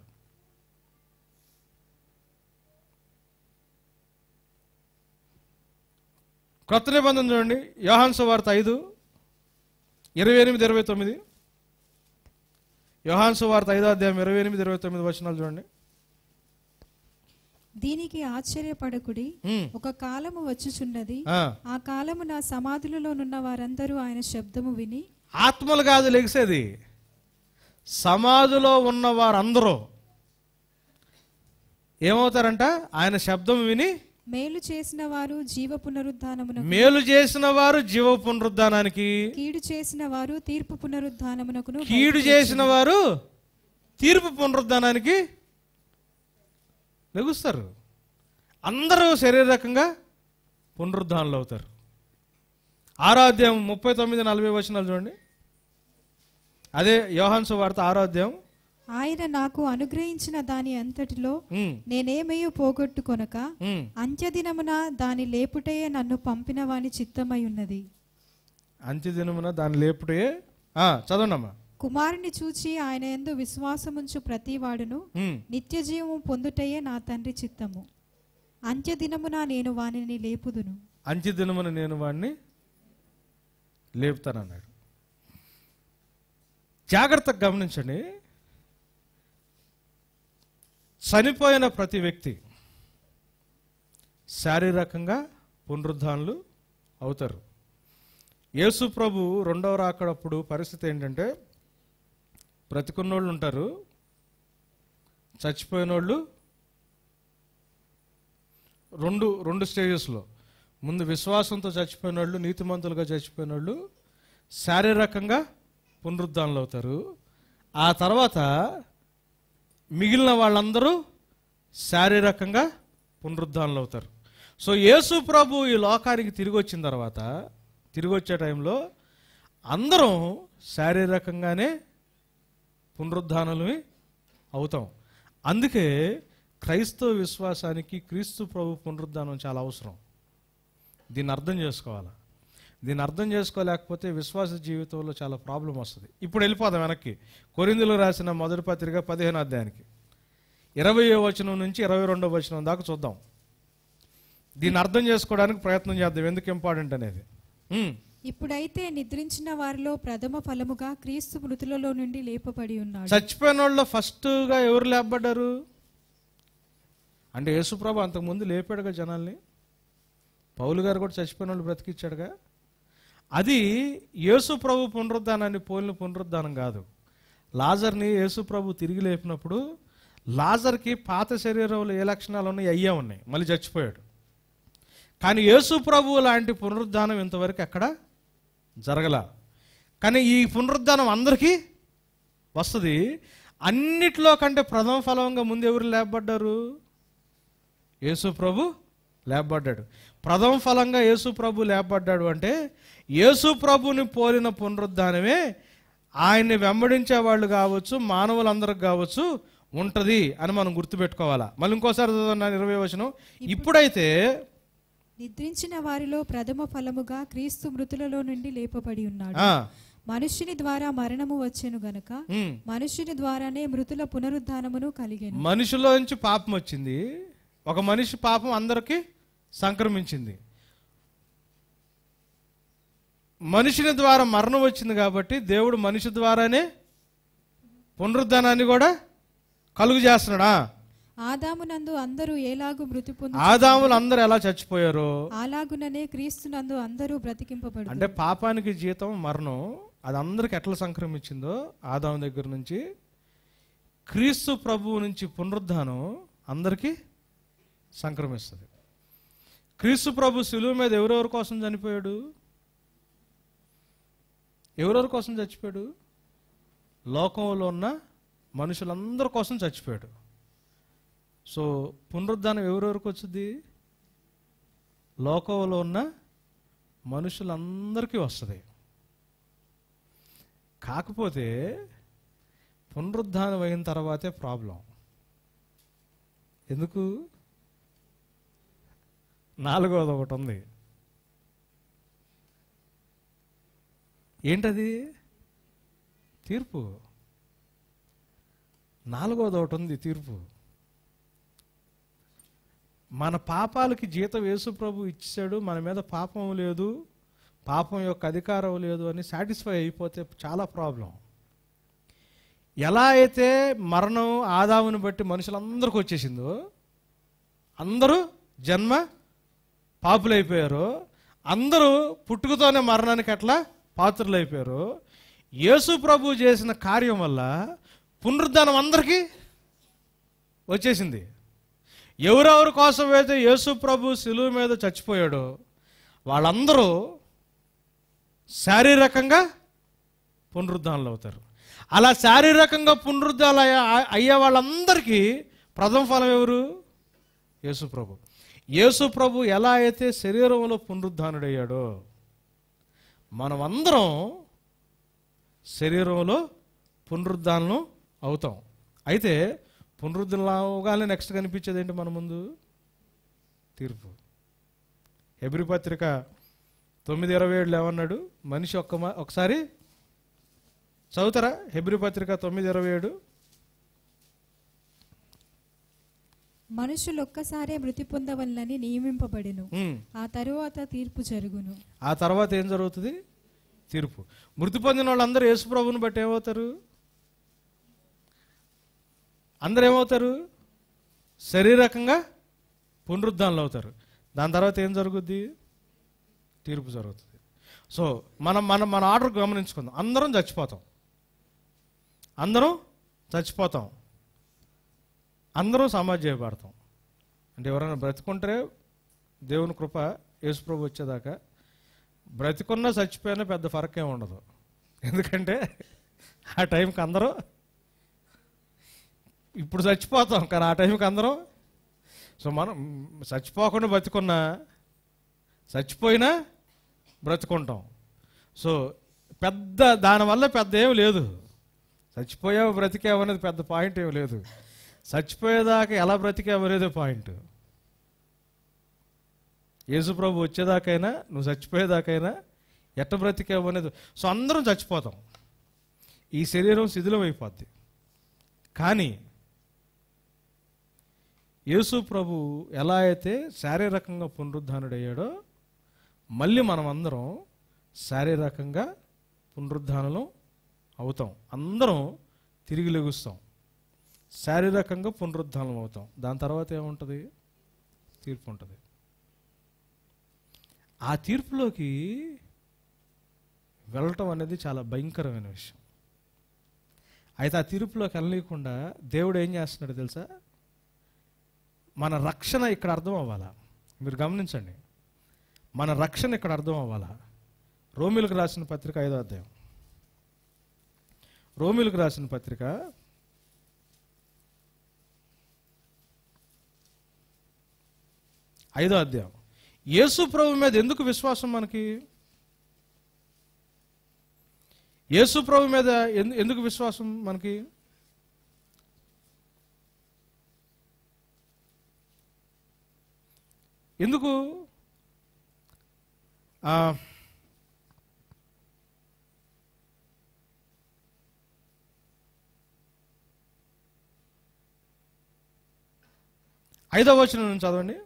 కొత్త నిబంధన చూడండి యోహాన్సు వార్త ఐదు ఇరవై ఎనిమిది ఇరవై తొమ్మిది యోహాన్సు వార్త ఐదో అధ్యాయం ఇరవై ఎనిమిది ఇరవై తొమ్మిది వచనాలు చూడండి దీనికి ఆశ్చర్యపడకుడి ఉమ్, ఒక కాలము వచ్చుచున్నది ఆ, ఆ కాలమున సమాధులలోనున్న వారందరూ ఆయన శబ్దము విని ఆత్మలు కాదు లెగిసేది సమాధిలో ఉన్న వారందరూ ఏమవుతారంట ఆయన శబ్దం విని మేలు చేసిన వారు జీవ పునరుద్ధానమునకు మేలు చేసిన వారు జీవ పునరుద్ధానానికి కీడు చేసిన వారు తీర్పు పునరుద్ధానమునకును కీడు చేసిన వారు తీర్పు పునరుద్ధానానికి లెగుస్తారు అందరూ శరీరకంగా పునరుద్ధానంలో అవుతారు ఆరాధ్యం ముప్పై తొమ్మిది నలభై వచనాలు చూడండి అదే యోహాన్సు వార్త ఆరాధ్యం ఆయన నాకు అనుగ్రహించిన దాని అంతటిలో ఉమ్, నేనేమయో పోగొట్టుకొనక ఉమ్. అంత్యదినమున దాని లేపుటయే నన్ను పంపిన వాని చిత్తమై ఉన్నది అంత్యదినమున దాని లేపుటే ఆ, చదవండి అమ్మా కుమారుని చూచి ఆయన యందు విశ్వాసముంచు ప్రతివాడును ఉమ్, నిత్య జీవము పొందుటయే నా తండ్రి చిత్తము అంత్యదినమున నేను వానిని లేపుదును అంత్యదినమున నేను వాడిని లేపుతానన్నాడు జాగ్రత్తగా గమనించండి చనిపోయిన ప్రతి వ్యక్తి శారీరకంగా పునరుద్ధానులు అవుతారు యేసు ప్రభు రెండవ రాకడప్పుడు పరిస్థితి ఏంటంటే బ్రతికున్నోళ్ళు ఉంటారు చచ్చిపోయిన వాళ్ళు రెండు రెండు స్టేజెస్లో ముందు విశ్వాసంతో చచ్చిపోయిన వాళ్ళు నీతిమంతులుగా చచ్చిపోయిన వాళ్ళు శారీరకంగా పునరుద్ధానులు అవుతారు ఆ తర్వాత మిగిలిన వాళ్ళందరూ శారీరకంగా పునరుద్ధానులు అవుతారు సో యేసు ప్రభు ఈ లోకానికి తిరిగి వచ్చిన తర్వాత తిరిగి వచ్చే టైంలో అందరం శారీరకంగానే పునరుద్ధానులు అవుతాం అందుకే క్రైస్తవ విశ్వాసానికి క్రీస్తు ప్రభు పునరుద్ధానం చాలా అవసరం దీన్ని అర్థం చేసుకోవాలి దీన్ని అర్థం చేసుకోలేకపోతే విశ్వాస జీవితంలో చాలా ప్రాబ్లం వస్తుంది ఇప్పుడు వెళ్ళిపోదాం వెనక్కి కొరిందులు రాసిన మొదటి పత్రిక పదిహేను అధ్యాయానికి ఇరవై వచనం నుంచి ఇరవై రెండవ వచనం దాకా చూద్దాం దీన్ని అర్థం చేసుకోవడానికి ప్రయత్నం చేద్దాం ఎందుకు ఇంపార్టెంట్ అనేది ఉమ్, ఇప్పుడైతే నిద్రించిన వారిలో ప్రథమ ఫలముగా క్రీస్తు మృతులలో నుండి లేపబడి ఉన్నాడు చచ్చిపోయిన వాళ్ళు ఫస్ట్గా ఎవరు లేపబడ్డారు అంటే యేసుప్రభు అంతకుముందు లేపాడుగా జనాల్ని పౌలు గారు కూడా చచ్చిపోయిన వాళ్ళు బ్రతికిచ్చాడుగా అది యేసు ప్రభు పునరుద్ధానాన్ని పోలిన పునరుద్ధానం కాదు లాజర్ని యేసు ప్రభు తిరిగి లేపినప్పుడు లాజర్కి పాత శరీరంలో ఏ లక్షణాలు ఉన్నాయి అయ్యే ఉన్నాయి మళ్ళీ చచ్చిపోయాడు కానీ యేసు ప్రభు లాంటి పునరుద్ధానం ఇంతవరకు ఎక్కడ జరగల కానీ ఈ పునరుద్ధానం అందరికీ వస్తుంది అన్నిట్లో కంటే ప్రథమ ఫలంగా ముందు ఎవరు లేపబడ్డారు యేసు ప్రభు లేపబడ్డాడు ప్రథమ ఫలంగా యేసు ప్రభు లేపబడ్డాడు అంటే యేసు ప్రభుని పోలిన పునరుద్ధానమే ఆయన్ని వెంబడించే వాళ్ళు కావచ్చు మానవులందరికి కావచ్చు ఉంటది అని మనం గుర్తుపెట్టుకోవాలా మళ్ళీ ఇంకోసారి చదవండి ఇరవై వచనం ఇప్పుడైతే నిద్రించిన వారిలో ప్రథమ ఫలముగా క్రీస్తు మృతులలో నుండి లేపబడి ఉన్నాడు ఆ, మనుష్యుని ద్వారా మరణము వచ్చెను గనక ఉమ్, మనుష్యుని ద్వారానే మృతుల పునరుద్ధానమును కలిగెను మనిషిలోంచి పాపం వచ్చింది ఒక మనిషి పాపం అందరికీ సంక్రమించింది మనిషిని ద్వారా మరణం వచ్చింది కాబట్టి దేవుడు మనిషి ద్వారానే పునరుద్ధానాన్ని కూడా కలుగు చేస్తున్నాడా ఆదామునందు అందరూ ఏలాగు మృతి పొంది ఆదాములు అందరూ ఎలా చచ్చిపోయారో అలాగుననే క్రీస్తునందు అందరూ బ్రతికింపబడు అంటే పాపానికి జీతం మరణం అది అందరికి ఎట్లా సంక్రమించిందో ఆదాము దగ్గర నుంచి క్రీస్తు ప్రభువు నుంచి పునరుద్ధానం అందరికీ సంక్రమిస్తుంది క్రీస్తు ప్రభు శిలువ మీద ఎవరెవరి కోసం చనిపోయాడు ఎవరెవరి కోసం చచ్చిపోయాడు లోకంలో ఉన్న మనుషులందరి కోసం చచ్చిపోయాడు సో పునరుద్ధానం ఎవరెవరికి వచ్చింది లోకంలో ఉన్న మనుషులందరికీ వస్తుంది కాకపోతే పునరుద్ధానం అయిన తర్వాతే ప్రాబ్లం ఎందుకు నాలుగోది ఒకటి ఉంది ఏంటది తీర్పు నాలుగోది ఒకటి ఉంది తీర్పు మన పాపాలకి జీతం యేసు ప్రభు ఇచ్చాడు మన మీద పాపం లేదు పాపం యొక్క అధికారం లేదు అని సాటిస్ఫై అయిపోతే చాలా ప్రాబ్లం ఎలా అయితే మరణం ఆదాముని బట్టి మనుషులందరికీ వచ్చేసిందో అందరూ జన్మ పాపులైపోయారు అందరూ పుట్టుకతోనే మరణానికి అట్లా పాత్రలు అయిపోయారు యేసు ప్రభు చేసిన కార్యం వల్ల పునరుద్ధానం అందరికీ వచ్చేసింది ఎవరెవరి కోసం అయితే యేసు ప్రభు శిలువ మీద చచ్చిపోయాడో వాళ్ళందరూ శారీరకంగా పునరుద్ధానాలు అవుతారు అలా శారీరకంగా పునరుద్ధాలు అయ్యే- అయ్యే వాళ్ళందరికీ ప్రథమ ఫలం ఎవరు యేసు ప్రభు యేసు ప్రభు ఎలా అయితే శరీరంలో పునరుద్ధానుడయ్యాడో మనమందరం శరీరంలో పునరుద్ధానం అవుతాం అయితే పునరుద్ధరణ అవగానే నెక్స్ట్ కనిపించేది ఏంటి మన ముందు తీర్పు హెబ్రి పత్రిక తొమ్మిది ఇరవై ఏడులో ఏమన్నాడు మనిషి ఒక్క మా ఒకసారి చదువుతారా హెబ్రి పత్రిక తొమ్మిది ఇరవై ఏడు మనుషులు ఒక్కసారే మృతి పొందవలనని నియమింపబడెను ఉమ్. ఆ తరువాత తీర్పు జరుగును ఆ తర్వాత ఏం జరుగుతుంది తీర్పు మృతి పొందిన వాళ్ళందరూ యేసు ప్రభువుని బట్టి ఏమవుతారు అందరూ ఏమవుతారు శరీరకంగా పునరుద్ధానాలు అవుతారు దాని తర్వాత ఏం జరుగుద్ది తీర్పు జరుగుతుంది సో మనం మనం మన ఆర్డర్ గమనించుకుందాం అందరం చచ్చిపోతాం అందరం చచ్చిపోతాం అందరం సమాజ్ చేయబడతాం అంటే ఎవరైనా బ్రతుకుంటే దేవుని కృప యేసుప్రభు వచ్చేదాకా బ్రతికున్నా చచ్చిపోయినా పెద్ద ఫరక్ ఏమి ఉండదు ఎందుకంటే ఆ టైంకి అందరూ ఇప్పుడు చచ్చిపోతాం కానీ ఆ టైంకి అందరం సో మనం చచ్చిపోకుండా బ్రతికున్నా చచ్చిపోయినా బ్రతుకుంటాం సో పెద్ద దానివల్ల పెద్ద ఏం లేదు చచ్చిపోయావు బ్రతికావు అనేది పెద్ద పాయింట్ ఏం లేదు చచ్చిపోయేదాకా ఎలా బ్రతికావు అనేది పాయింట్ యేసుప్రభు వచ్చేదాకైనా నువ్వు చచ్చిపోయేదాకైనా ఎట్ట బ్రతికావు అనేది సో అందరం చచ్చిపోతాం ఈ శరీరం శిథిలం అయిపోద్ది కానీ యేసు ప్రభు ఎలా అయితే శారీరకంగా పునరుద్ధానుడయ్యాడో మళ్ళీ మనం అందరం శారీరకంగా పునరుద్ధానం అవుతాం అందరం తిరిగి లెగుస్తాం శారీరకంగా పునరుద్ధానం అవుతాం దాని తర్వాత ఏముంటుంది తీర్పు ఉంటుంది ఆ తీర్పులోకి వెళ్ళటం అనేది చాలా భయంకరమైన విషయం అయితే ఆ తీర్పులోకి వెళ్ళలేకుండా దేవుడు ఏం చేస్తున్నాడు తెలుసా మన రక్షణ ఇక్కడ అర్థం అవ్వాలా మీరు గమనించండి మన రక్షణ ఇక్కడ అర్థం అవ్వాలా రోమిలకు రాసిన పత్రిక ఐదో అధ్యాయం రోమిలకు రాసిన పత్రిక ఐదో అధ్యాయం యేసు ప్రభు మీద ఎందుకు విశ్వాసం మనకి యేసు ప్రభు మీద ఎందు- ఎందుకు విశ్వాసం మనకి ఎందుకు ఆ, ఐదో వచనం నుంచి చదవండి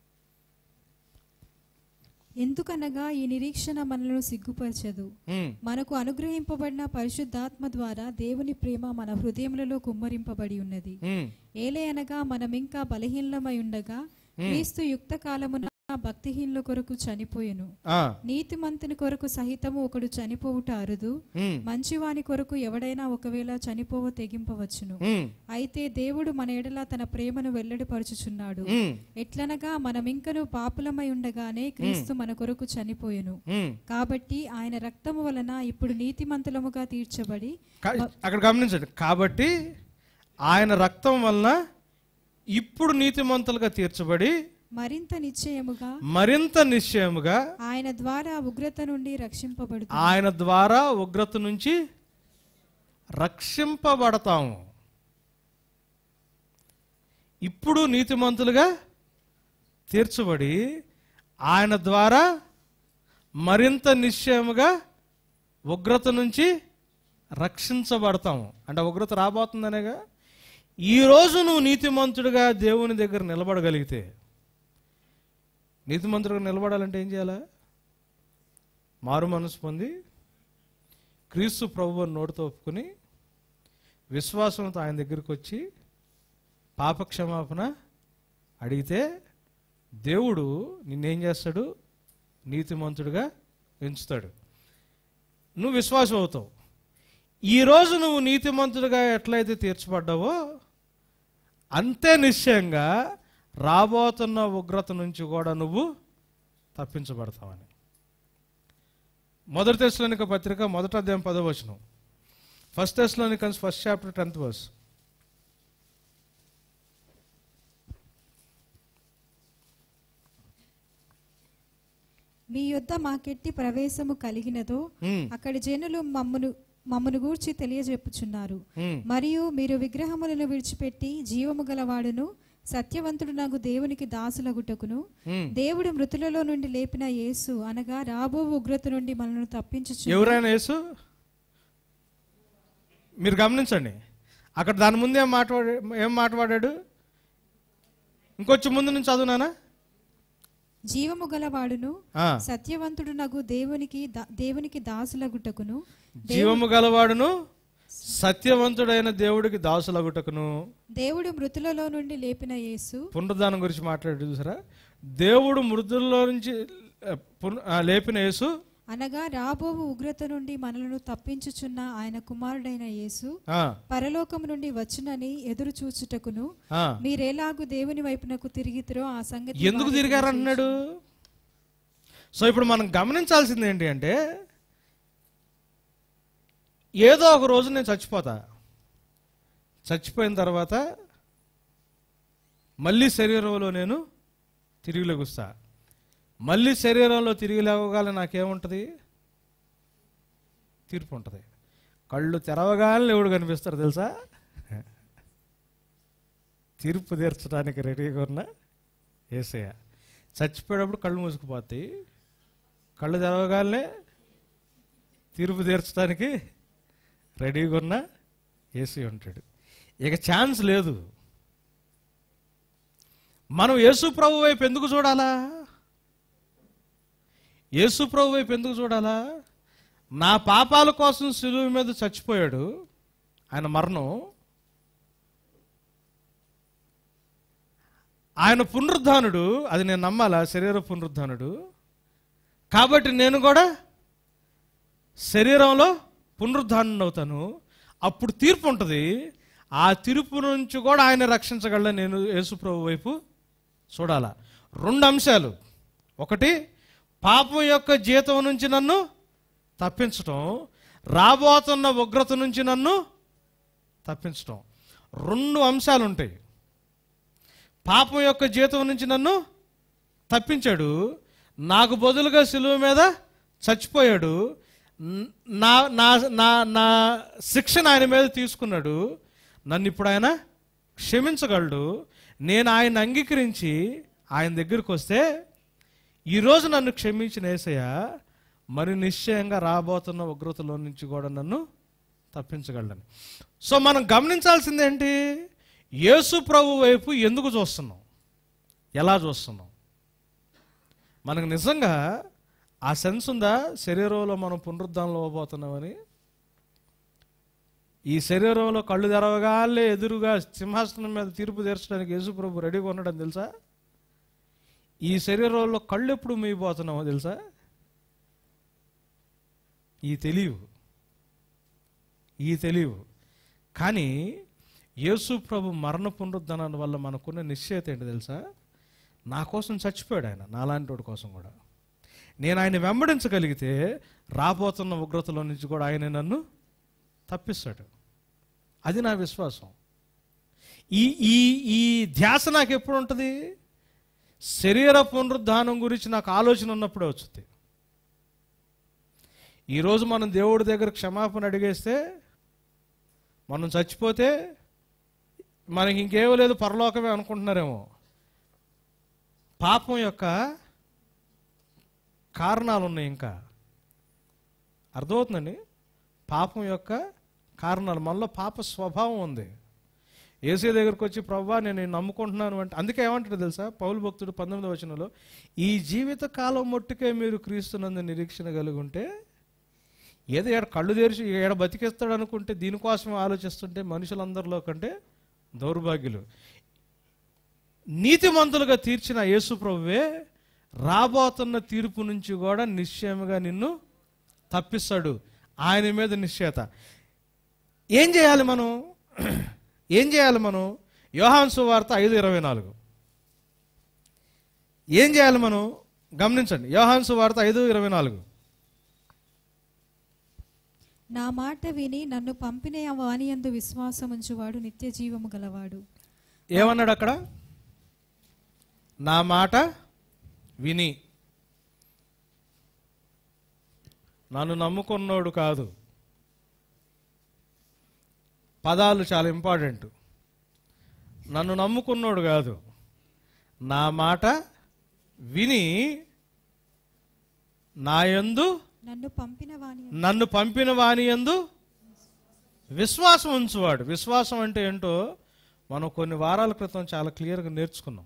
ఎందుకనగా ఈ నిరీక్షణ మనలను సిగ్గుపరచదు ఉమ్, మనకు అనుగ్రహింపబడిన పరిశుద్ధాత్మ ద్వారా దేవుని ప్రేమ మన హృదయములలో కుమ్మరింపబడి ఉన్నది ఉమ్, ఏలే అనగా మనం ఇంకా బలహీనమై ఉండగా క్రీస్తు యుక్త కాలమున భక్తిహీనుల కొరకు చనిపోయెను ఆ, నీతిమంతుని కొరకు సహితము ఒకడు చనిపోవుట అరుదు ఉమ్, మంచివాని కొరకు ఎవడైనా ఒకవేళ చనిపోవ తెగింపవచ్చును ఉమ్, అయితే దేవుడు మన ఎడల తన ప్రేమను వెల్లడిపరుచుచున్నాడు ఉమ్, ఎట్లనగా మనమింకను పాపులమై ఉండగానే క్రీస్తు మన కొరకు చనిపోయెను ఉమ్. కాబట్టి ఆయన రక్తము వలన ఇప్పుడు నీతిమంతులముగా తీర్చబడి కా- అక్కడ గమనించండి కాబట్టి ఆయన రక్తం వలన ఇప్పుడు నీతిమంతులుగా తీర్చబడి మరింత నిశ్చయముగా మరింత నిశ్చయముగా ఆయన ద్వారా ఉగ్రత నుండి రక్షింపబడుతుంది ఆయన ద్వారా ఉగ్రత నుంచి రక్షింపబడతాము ఇప్పుడు నీతిమంతులుగా తీర్చబడి ఆయన ద్వారా మరింత నిశ్చయముగా ఉగ్రత నుంచి రక్షించబడతాము అంటే ఉగ్రత రాబోతుందనేగా ఈరోజు నువ్వు నీతిమంతుడిగా దేవుని దగ్గర నిలబడగలిగితే నీతిమంతుడిగా నిలబడాలంటే ఏం చేయాలా మారు మనసు పొంది క్రీస్తు ప్రభువుని నోటితో ఒప్పుకుని విశ్వాసంతో ఆయన దగ్గరికి వచ్చి పాపక్షమాపణ అడిగితే దేవుడు నిన్నేం చేస్తాడు నీతిమంతుడిగా ఎంచుతాడు నువ్వు విశ్వాసం అవుతావు ఈరోజు నువ్వు నీతిమంతుడిగా ఎట్లయితే తీర్చబడ్డావో అంతే నిశ్చయంగా రాబోతున్న ఉగ్రత నుంచి కూడా నువ్వు తప్పించబడతావని మొదటి తెస్లోనిక పత్రిక మొదట అధ్యాయం పదవచనం first Thessalonians first chapter tenth verse మీ యొద్ద మాకెట్టి ప్రవేశము కలిగినదో హ్మ్, అక్కడి జనులు మమ్మను మమ్మను గూర్చి తెలియజెప్పుచున్నారు హ్మ్, మరియు మీరు విగ్రహములను విడిచిపెట్టి జీవము గలవాడును సత్యవంతుడు నాకు దేవునికి దాసులగుటకును హ్మ్. దేవుడు మృతులలో నుండి లేపిన యేసు అనగా రాబో ఉగ్రత నుండి మనల్ని తప్పించుచు ఎవరైనా యేసు మీరు గమనించండి అక్కడ దాని ముందు ఏం మాట్లాడే ఏం మాట్లాడాడు ఇంకొంచెం ముందు నుంచి చదువునానా జీవము గలవాడును ఆ, సత్యవంతుడు నాకు దేవునికి దా- దేవునికి దాసులగుటకును జీవము గలవాడును సత్యవంతుడైన దేవుడికి దాసులగుటకును దేవుడు మృతులలో నుండి లేపిన యేసు పునరుద్ధానం గురించి మాట్లాడు చూసారా దేవుడు మృతుల్లో నుంచి ఆ, పున- ఆ, లేపిన యేసు అనగా రాబోవు ఉగ్రత నుండి మనలను తప్పించుచున్న ఆయన కుమారుడైన యేసు ఆ, పరలోకము నుండి వచ్చునని ఎదురు చూచుటకును ఆ. మీరెలాగు దేవుని వైపునకు తిరిగితిరో ఆ సంగతి ఎందుకు వారికి తిరిగారు అంటున్నాడు సో ఇప్పుడు మనం గమనించాల్సింది ఏంటి అంటే ఏదో ఒక రోజు నేను చచ్చిపోతా చచ్చిపోయిన తర్వాత మళ్ళీ శరీరంలో నేను తిరిగి లెగుస్తా మళ్ళీ శరీరంలో తిరిగి లేవగానే నాకేముంటుంది తీర్పు ఉంటుంది కళ్ళు తెరవగానే ఎవడు కనిపిస్తారు తెలుసా తీర్పు తీర్చడానికి రెడీగా ఉన్న ఏసయ్య చచ్చిపోయేటప్పుడు కళ్ళు మూసుకుపోతాయి కళ్ళు తెరవగానే తీర్పు తీర్చడానికి రెడీగా ఉన్న ఏసీ ఉంటాడు ఇక ఛాన్స్ లేదు మనం యేసు ప్రభు వైపు ఎందుకు చూడాలా యేసు ప్రభు వైపు ఎందుకు చూడాలా నా పాపాల కోసం సులువు మీద చచ్చిపోయాడు ఆయన మరణం ఆయన పునరుద్ధానుడు అది నేను నమ్మాలా శరీర పునరుద్ధానుడు కాబట్టి నేను కూడా శరీరంలో పునరుద్ధానుడు అవుతాను అప్పుడు తీర్పు ఉంటుంది ఆ తీర్పు నుంచి కూడా ఆయన రక్షించగల నేను యేసుప్రభు వైపు చూడాలా రెండు అంశాలు ఒకటి పాపం యొక్క జీతం నుంచి నన్ను తప్పించటం రాబోతున్న ఉగ్రత నుంచి నన్ను తప్పించటం రెండు అంశాలు ఉంటాయి పాపం యొక్క జీతం నుంచి నన్ను తప్పించాడు నాకు బదులుగా సిలువ మీద చచ్చిపోయాడు న- నా నా నా నా శిక్షణ ఆయన మీద తీసుకున్నాడు నన్ను ఇప్పుడు ఆయన క్షమించగలడు నేను ఆయన అంగీకరించి ఆయన దగ్గరికి వస్తే ఈరోజు నన్ను క్షమించిన ఏసయ్య మరి నిశ్చయంగా రాబోతున్న ఉగ్రతలో నుంచి కూడా నన్ను తప్పించగలను సో మనం గమనించాల్సింది ఏంటి యేసు ప్రభు వైపు ఎందుకు చూస్తున్నాం ఎలా చూస్తున్నాం మనకు నిజంగా ఆ సెన్స్ ఉందా శరీరంలో మనం పునరుద్ధానంలో అవ్వబోతున్నామని ఈ శరీరంలో కళ్ళు తెరవగానే ఎదురుగా సింహాసనం మీద తీర్పు తీర్చడానికి యేసు ప్రభు రెడీగా ఉన్నాడని తెలుసా ఈ శరీరంలో కళ్ళు ఎప్పుడు మీపోతున్నామో తెలుసా ఈ తెలియవు ఈ తెలియవు కానీ యేసు ప్రభు మరణ పునరుద్ధరణ వల్ల మనకున్న నిశ్చయత ఏంటి తెలుసా నా కోసం చచ్చిపోయాడు ఆయన నాలాంటి వాడి కోసం కూడా నేను ఆయన వెంబడించగలిగితే రాబోతున్న ఉగ్రతలో నుంచి కూడా ఆయన నన్ను తప్పిస్తాడు అది నా విశ్వాసం ఈ ఈ ఈ ధ్యాస నాకు ఎప్పుడు ఉంటుంది శరీర పునరుద్ధానం గురించి నాకు ఆలోచన ఉన్నప్పుడే వచ్చింది ఈరోజు మనం దేవుడి దగ్గర క్షమాపణ అడిగేస్తే మనం చచ్చిపోతే మనకి ఇంకేమీ లేదు పరలోకమే అనుకుంటున్నారేమో పాపం యొక్క కారణాలు ఉన్నాయి ఇంకా అర్థమవుతుందండి పాపం యొక్క కారణాలు మనలో పాప స్వభావం ఉంది ఏసీ దగ్గరకు వచ్చి ప్రవ్వా నేను నిన్ను నమ్ముకుంటున్నాను అంటే అందుకే ఏమంటాడు తెలుసా పౌలు భక్తుడు పంతొమ్మిదవ వచనంలో ఈ జీవిత కాలం మొట్టుకే మీరు క్రీస్తునందు నిరీక్షణ కలిగి ఉంటే ఏదో ఏడ కళ్ళు తెరిచి ఏడ బతికిస్తాడు అనుకుంటే దీనికోసం ఆలోచిస్తుంటే మనుషులందరిలో కంటే దౌర్భాగ్యులు నీతిమంతులుగా తీర్చిన యేసు ప్రభువే రాబోతున్న తీర్పు నుంచి కూడా నిశ్చయముగా నిన్ను తప్పిస్తాడు ఆయన మీద నిశ్చయత ఏం చేయాలి మనం ఏం చేయాలి మనం యోహాన్ సువార్త ఐదు ఇరవై నాలుగు ఏం చేయాలి మనం గమనించండి యోహాన్ సువార్త ఐదు ఇరవై నాలుగు నా మాట విని నన్ను పంపిన వాణియందు విశ్వాసముంచువాడు నిత్య జీవము గలవాడు ఏమన్నాడు అక్కడ నా మాట విని నన్ను నమ్ముకున్నోడు కాదు పదాలు చాలా ఇంపార్టెంట్ నన్ను నమ్ముకున్నోడు కాదు నా మాట విని నా యందు నన్ను పంపిన వాణి నన్ను పంపిన వాని యందు విశ్వాసం ఉంచువాడు విశ్వాసం అంటే ఏంటో మనం కొన్ని వారాల క్రితం చాలా క్లియర్గా నేర్చుకున్నాం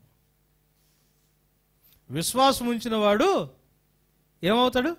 విశ్వాసం ఉంచిన వాడు ఏమవుతాడు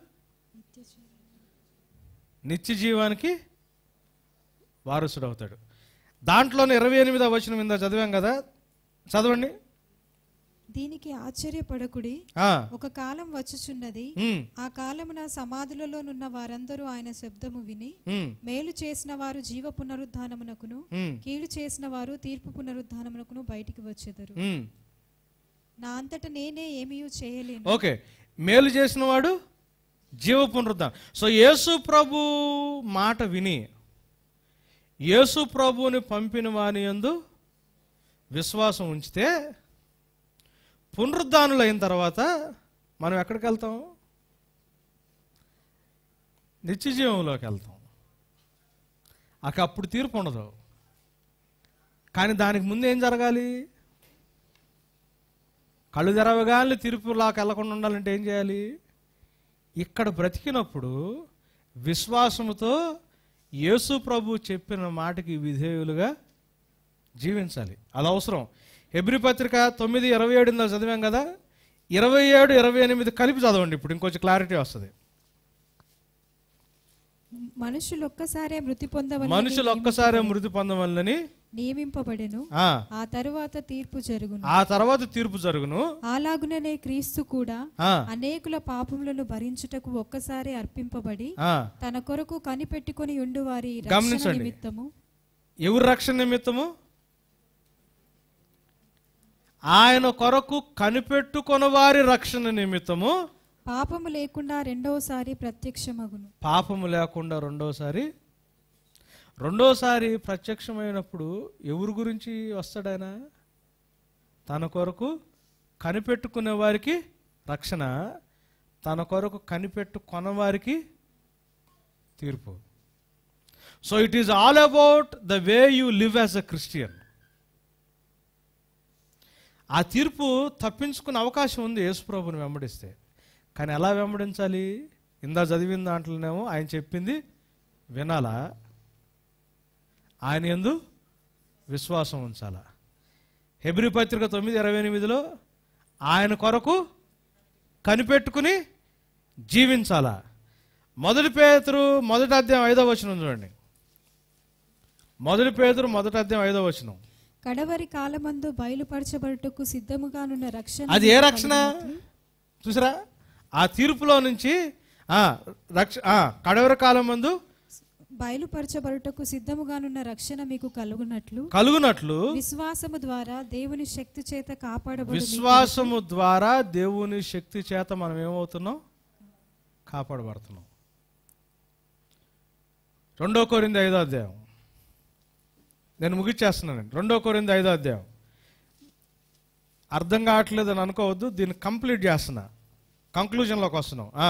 నిత్య జీవానికి వారసుడు అవుతాడు దాంట్లోనే ఇరవై ఎనిమిదో వచనం మీద చదివాం కదా చదవండి దీనికి ఆశ్చర్యపడకుడి ఆ, ఒక కాలం వచ్చుచున్నది ఉమ్, ఆ కాలమున సమాధులలోనున్న వారందరూ ఆయన శబ్దము విని ఉమ్, మేలు చేసిన వారు జీవ పునరుద్ధానమునకును ఉమ్, కీడు చేసిన వారు తీర్పు పునరుద్ధానమునకును బయటికి వచ్చేదరు ఉమ్. నా అంతట నేనే ఏమీ చేయలేను ఓకే మేలు చేసిన వాడు జీవ పునరుద్ధానం సో యేసు ప్రభు మాట విని యేసు ప్రభువుని పంపిన వాని యందు విశ్వాసం ఉంచితే పునరుద్ధానులు అయిన తర్వాత మనం ఎక్కడికి వెళ్తాం నిత్య జీవంలోకి వెళ్తాం అక అప్పుడు తీర్పు ఉండదు కానీ దానికి ముందు ఏం జరగాలి కళ్ళు తెరవగానే తీర్పులాకి వెళ్లకుండా ఉండాలంటే ఏం చేయాలి ఇక్కడ బ్రతికినప్పుడు విశ్వాసముతో యేసు ప్రభు చెప్పిన మాటకి విధేయులుగా జీవించాలి అది అవసరం హెబ్రి పత్రిక తొమ్మిది ఇరవై ఏడు చదివాం కదా ఇరవై ఏడు ఇరవై ఎనిమిది కలిపి చదవండి ఇప్పుడు ఇంకొంచెం క్లారిటీ వస్తుంది మనుషులు ఒక్కసారే మృతి పొందవలని మనుషులు ఒక్కసారే మృతి పొందవల్లని నియమింపబడెను ఆ, ఆ తరువాత తీర్పు జరుగును ఆ తర్వాత తీర్పు జరుగును అలాగుననే క్రీస్తు కూడా ఆ, అనేకుల పాపములను భరించుటకు ఒక్కసారి అర్పింపబడి ఆ. తన కొరకు కనిపెట్టుకొని ఉండు వారి రక్షణ గమనించండి. నిమిత్తము ఎవరి రక్షణ నిమిత్తము ఆయన కొరకు కనిపెట్టుకొన వారి రక్షణ నిమిత్తము పాపము లేకుండా రెండవసారి ప్రత్యక్షమగును పాపము లేకుండా రెండోసారి రెండోసారి ప్రత్యక్షమైనప్పుడు ఎవరి గురించి వస్తాడాయన తన కొరకు కనిపెట్టుకునే వారికి రక్షణ తన కొరకు కనిపెట్టుకొన వారికి తీర్పు so it is all about the way you live as a Christian ఆ తీర్పు తప్పించుకునే అవకాశం ఉంది యేసుప్రభుని వెంబడిస్తే కానీ ఎలా వెంబడించాలి ఇందా చదివిన దాంట్లోనేమో ఆయన చెప్పింది వినాలా ఆయన ఎందు విశ్వాసం ఉంచాలా హెబ్రి పత్రిక తొమ్మిది ఇరవై ఎనిమిదిలో ఆయన కొరకు కనిపెట్టుకుని జీవించాలా మొదటి పేతురు మొదటి అధ్యాయం ఐదో వచనం చూడండి మొదటి పేతురు మొదటి అధ్యాయం ఐదో వచనం కడవరి కాలమందు బయలుపరచబడుటకు సిద్ధముగానున్న రక్షణ అది ఏ రక్షణ చూసారా ఆ తీర్పులో నుంచి ఆ, రక్ష ఆ, కడవర కాలం మందు బయలుపరచబడుటకు సిద్ధముగానున్న రక్షణ మీకు కలుగునట్లు కలుగునట్లు విశ్వాసము ద్వారా దేవుని శక్తి చేత కాపాడబడు విశ్వాసము ద్వారా దేవుని శక్తి చేత మనం ఏమవుతున్నాం కాపాడబడుతున్నాం రెండో కోరింది ఐదో అధ్యాయం నేను ముగిచ్చేస్తున్నానండి రెండో కోరింది ఐదో అధ్యాయం అర్థం కావట్లేదు అని అనుకోవద్దు దీన్ని కంప్లీట్ చేస్తున్నా కంక్లూజన్లోకి వస్తున్నాం ఆ.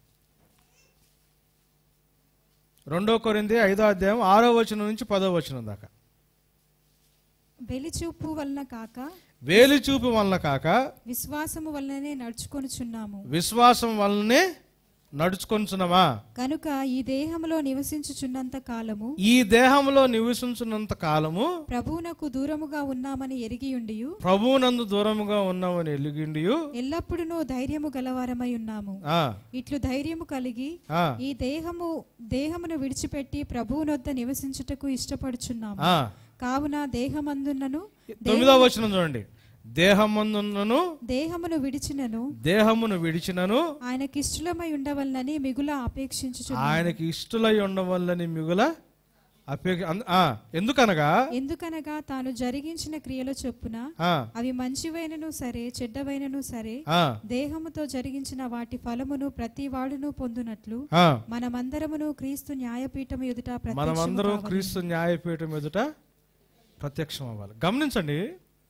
రెండో కొరింది ఐదో అధ్యాయం ఆరో వచనం నుంచి పదో వచనం దాకా వెలిచూపు వలన కాక వేలు చూపు వలన కాక విశ్వాసము వలననే నడుచుకొనుచున్నాము విశ్వాసం వల్లనే నడుచుకొంచున్నామా కనుక ఈ దేహములో నివసించుచున్నంత కాలము ఈ దేహంలో నివసించున్నంత కాలము ప్రభువునకు దూరముగా ఉన్నామని ఎరిగియుండియు ప్రభువునందు దూరముగా ఉన్నామని ఎలిగిండి ఎల్లప్పుడూ ధైర్యము గలవారమై ఉన్నాము ఇట్లు ధైర్యము కలిగి ఈ దేహము దేహమును విడిచిపెట్టి ప్రభువునొద్ద నివసించుటకు ఇష్టపడుచున్నాము కావున దేహమందున్నను తొమ్మిదో వచనం చూడండి దేహమందున్నను దేహమును విడిచినను దేహమును విడిచినను ఆయనకిష్టులమై ఉండవలనని మిగుల అపేక్షించుచు ఆయనకి ఇష్టలై ఉండవల్లని మిగుల అపేక్ష అన్- ఆ, ఎందుకనగా ఎందుకనగా తాను జరిగించిన క్రియల చొప్పున ఆ, అవి మంచివైనను సరే చెడ్డవైనను సరే ఆ, దేహముతో జరిగించిన వాటి ఫలమును ప్రతి వాడును పొందునట్లు ఆ. మనమందరమును క్రీస్తు న్యాయపీఠము ఎదుట ప్రత్యక్షము మనమందరం కావలెను. క్రీస్తు న్యాయపీఠం ఎదుట ప్రత్యక్షం అవ్వాలి గమనించండి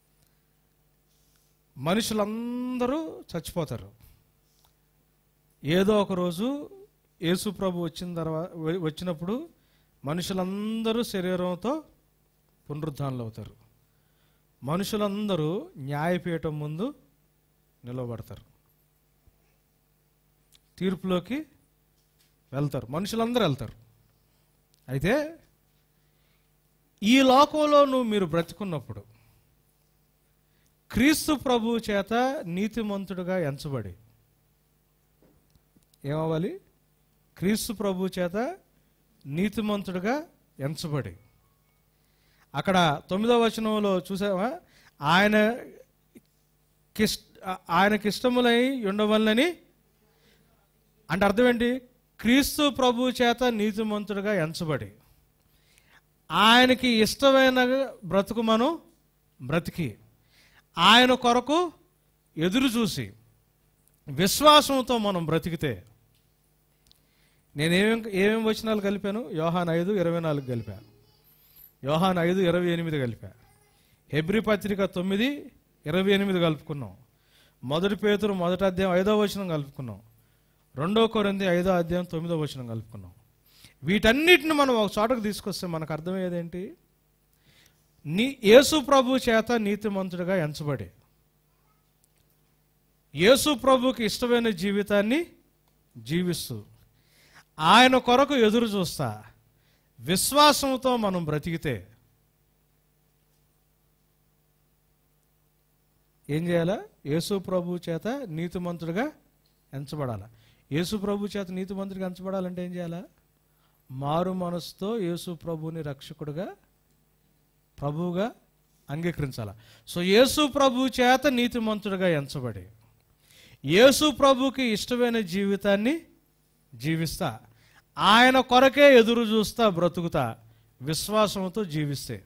మనుషులందరూ చచ్చిపోతారు ఏదో ఒక రోజు యేసు ప్రభు వచ్చిన తర్వాత వచ్చినప్పుడు మనుషులందరూ శరీరంతో పునరుద్ధానులు అవుతారు మనుషులందరూ న్యాయపీఠం ముందు నిలవబడతారు తీర్పులోకి వెళ్తారు మనుషులందరూ వెళ్తారు అయితే ఈ లోకంలో నువ్వు మీరు బ్రతుకున్నప్పుడు క్రీస్తు ప్రభు చేత నీతిమంతుడుగా ఎంచబడి ఏమవ్వాలి క్రీస్తు ప్రభు చేత నీతిమంతుడుగా ఎంచబడి అక్కడ తొమ్మిదో వచనంలో చూసావా ఆయన కిష్ ఆయనకిష్టములై ఉండవల్లని అంటే అర్థం ఏంటి క్రీస్తు ప్రభు చేత నీతిమంతుడుగా ఎంచబడి ఆయనకి ఇష్టమైన బ్రతుకు మనం బ్రతికి ఆయన కొరకు ఎదురు చూసి విశ్వాసంతో మనం బ్రతికితే నేను ఏమేం ఏమేమి వచనాలు కలిపాను యోహాన్ ఐదు ఇరవై నాలుగు కలిపాను యోహాన్ ఐదు ఇరవై ఎనిమిది కలిపా హెబ్రి పత్రిక తొమ్మిది ఇరవై ఎనిమిది కలుపుకున్నాం మొదటి పేతురు మొదటి అధ్యాయం ఐదో వచనం కలుపుకున్నాం రెండో కొరింది ఐదో అధ్యాయం తొమ్మిదో వచనం కలుపుకున్నాం వీటన్నిటిని మనం ఒక చోటకు తీసుకొస్తే మనకు అర్థమయ్యేదేంటి నీ యేసు ప్రభు చేత నీతిమంతుడిగా ఎంచబడి యేసు ప్రభుకి ఇష్టమైన జీవితాన్ని జీవిస్తూ ఆయన కొరకు ఎదురు చూస్తా విశ్వాసంతో మనం బ్రతికితే ఏం చేయాలా యేసు ప్రభు చేత నీతిమంతుడిగా ఎంచబడాలా యేసు ప్రభు చేత నీతిమంతుడిగా ఎంచబడాలంటే ఏం చేయాలా మారు మనసుతో యేసు ప్రభుని రక్షకుడుగా ప్రభువుగా అంగీకరించాల సో యేసు ప్రభు చేత నీతిమంతుడిగా ఎంచబడి యేసు ప్రభుకి ఇష్టమైన జీవితాన్ని జీవిస్తా ఆయన కొరకే ఎదురు చూస్తా బ్రతుకుతా విశ్వాసంతో జీవిస్తే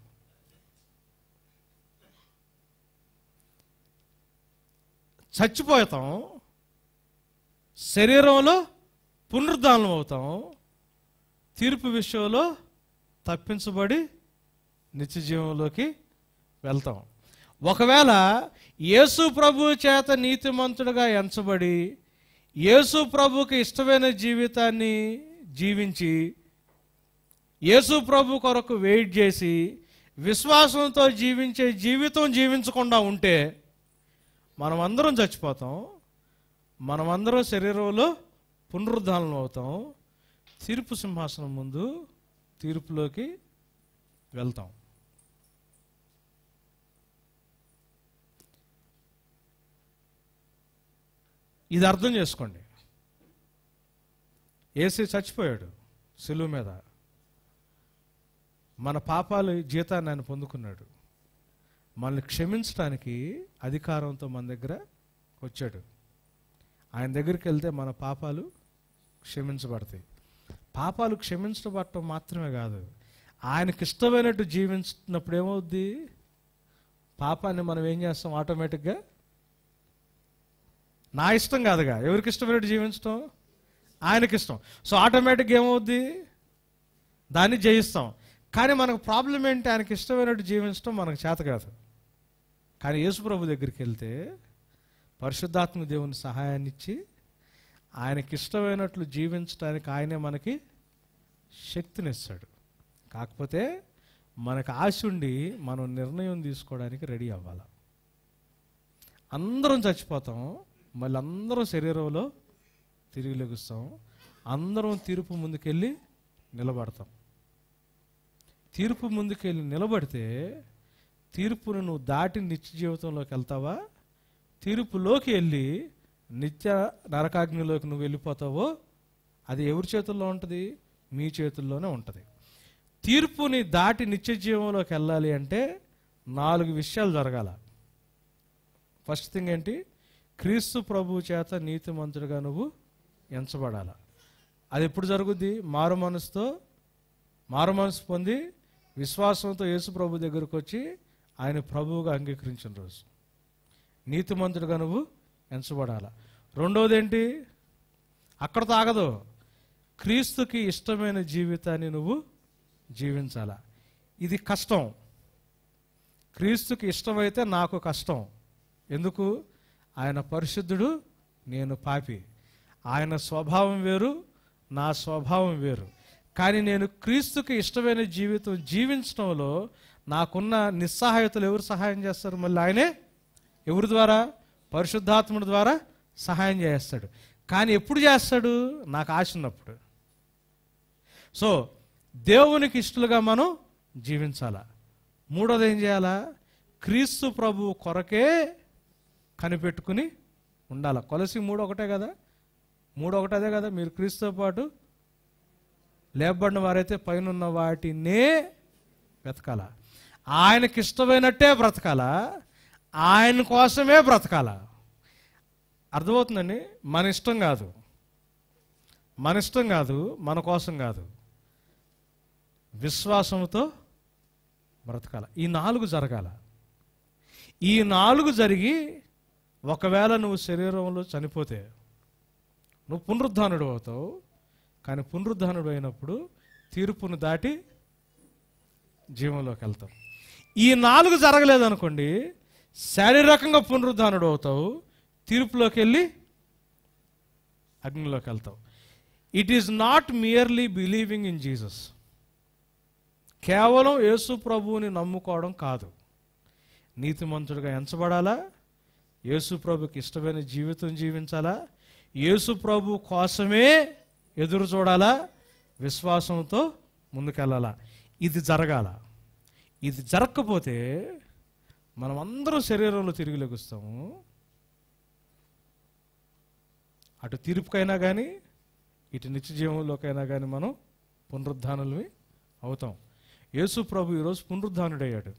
చచ్చిపోతాం శరీరంలో పునరుద్ధానం అవుతాం తీర్పు విషయంలో తప్పించబడి నిత్య జీవంలోకి వెళ్తాం ఒకవేళ యేసు ప్రభు చేత నీతిమంతుడుగా ఎంచబడి యేసు ప్రభుకి ఇష్టమైన జీవితాన్ని జీవించి యేసు ప్రభు కొరకు వెయిట్ చేసి విశ్వాసంతో జీవించే జీవితం జీవించకుండా ఉంటే మనం అందరం చచ్చిపోతాం మనమందరం శరీరంలో పునరుద్ధానం అవుతాం తీర్పు సింహాసనం ముందు తీర్పులోకి వెళ్తాం ఇది అర్థం చేసుకోండి ఏసీ చచ్చిపోయాడు సిలువ మీద మన పాపాలు జీతాన్ని ఆయన పొందుకున్నాడు మనల్ని క్షమించడానికి అధికారంతో మన దగ్గర వచ్చాడు ఆయన దగ్గరికి వెళ్తే మన పాపాలు క్షమించబడతాయి పాపాలు క్షమించబడటం మాత్రమే కాదు ఆయనకి ఇష్టమైనట్టు జీవించినప్పుడు ఏమవుద్ది పాపాన్ని మనం ఏం చేస్తాం ఆటోమేటిక్గా నా ఇష్టం కాదుగా ఎవరికి ఇష్టమైనట్టు జీవించడం ఆయనకి ఇష్టం సో ఆటోమేటిక్గా ఏమవుద్ది దాన్ని జయిస్తాం కానీ మనకు ప్రాబ్లం ఏంటి ఆయనకి ఇష్టమైనట్టు జీవించడం మనకు చేత కాదు కానీ యేసుప్రభు దగ్గరికి వెళ్తే పరిశుద్ధాత్మ దేవుని సహాయాన్ని ఇచ్చి ఆయనకి ఇష్టమైనట్లు జీవించడానికి ఆయనే మనకి శక్తినిస్తాడు కాకపోతే మనకు ఆశ ఉండి మనం నిర్ణయం తీసుకోవడానికి రెడీ అవ్వాలి అందరం చచ్చిపోతాం మళ్ళీ అందరం శరీరంలో తిరిగి లెగుస్తాం అందరం తీర్పు ముందుకెళ్ళి నిలబడతాం తీర్పు ముందుకెళ్ళి నిలబడితే తీర్పును నువ్వు దాటి నిత్య జీవితంలోకి వెళ్తావా తీర్పులోకి వెళ్ళి నిత్య నరకాగ్నిలోకి నువ్వు వెళ్ళిపోతావో అది ఎవరి చేతుల్లో ఉంటుంది మీ చేతుల్లోనే ఉంటుంది తీర్పుని దాటి నిత్య జీవంలోకి వెళ్ళాలి అంటే నాలుగు విషయాలు జరగాల ఫస్ట్ థింగ్ ఏంటి క్రీస్తు ప్రభువు చేత నీతిమంతుడిగా నువ్వు ఎంచబడాల అది ఎప్పుడు జరుగుద్ది మారు మనసుతో మారు మనసు పొంది విశ్వాసంతో యేసు ప్రభు దగ్గరకు వచ్చి ఆయన ప్రభువుగా అంగీకరించిన రోజు నీతిమంతుడిగా నువ్వు ఎంచబడాల రెండవది ఏంటి అక్కడ తాగదు క్రీస్తుకి ఇష్టమైన జీవితాన్ని నువ్వు జీవించాల ఇది కష్టం క్రీస్తుకి ఇష్టమైతే నాకు కష్టం ఎందుకు ఆయన పరిశుద్ధుడు నేను పాపి ఆయన స్వభావం వేరు నా స్వభావం వేరు కానీ నేను క్రీస్తుకి ఇష్టమైన జీవితం జీవించడంలో నాకున్న నిస్సహాయతలు ఎవరు సహాయం చేస్తారు మళ్ళీ ఆయనే ఎవరి ద్వారా పరిశుద్ధాత్ముడి ద్వారా సహాయం చేస్తాడు కానీ ఎప్పుడు చేస్తాడు నాకు ఆశ ఉన్నప్పుడు సో దేవునికి ఇష్టలుగా మనం జీవించాలా మూడోది ఏం చేయాలా క్రీస్తు ప్రభు కొరకే కనిపెట్టుకుని ఉండాల కొలసి మూడు ఒకటే కదా మూడు ఒకటదే కదా మీరు క్రీస్తుతో పాటు లేపబడిన వారైతే పైన ఉన్న వాటినే బ్రతకాల ఆయనకి ఇష్టమైనట్టే బ్రతకాల ఆయన కోసమే బ్రతకాల అర్థమవుతుందండి మన ఇష్టం కాదు మన ఇష్టం కాదు మన కోసం కాదు విశ్వాసంతో బ్రతకాల ఈ నాలుగు జరగాల ఈ నాలుగు జరిగి ఒకవేళ నువ్వు శరీరంలో చనిపోతే నువ్వు పునరుద్ధానుడు అవుతావు కానీ పునరుద్ధానుడు అయినప్పుడు తీర్పును దాటి జీవంలోకి వెళ్తావు ఈ నాలుగు జరగలేదనుకోండి శారీరకంగా పునరుద్ధానుడు అవుతావు తీర్పులోకి వెళ్ళి అగ్నిలోకి వెళ్తావు it is not merely believing in Jesus కేవలం యేసు ప్రభువుని నమ్ముకోవడం కాదు నీతిమంతుడిగా ఎంచబడాలా యేసు ప్రభుకి ఇష్టమైన జీవితం జీవించాలా యేసు ప్రభు కోసమే ఎదురు చూడాలా విశ్వాసంతో ముందుకెళ్ళాలా ఇది జరగాల ఇది జరగకపోతే మనం అందరం శరీరంలో తిరిగి లెగుస్తాము అటు తీర్పుకైనా కానీ ఇటు నిత్య జీవంలోకైనా కానీ మనం పునరుద్ధానులవి అవుతాం యేసు ప్రభు ఈరోజు పునరుద్ధానుడయ్యాడు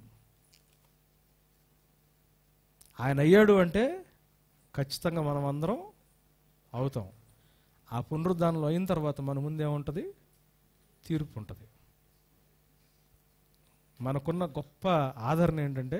ఆయన అయ్యాడు అంటే ఖచ్చితంగా మనం అందరం అవుతాం ఆ పునరుద్ధానంలో అయిన తర్వాత మన ముందేముంటుంది తీర్పు ఉంటుంది మనకున్న గొప్ప ఆదరణ ఏంటంటే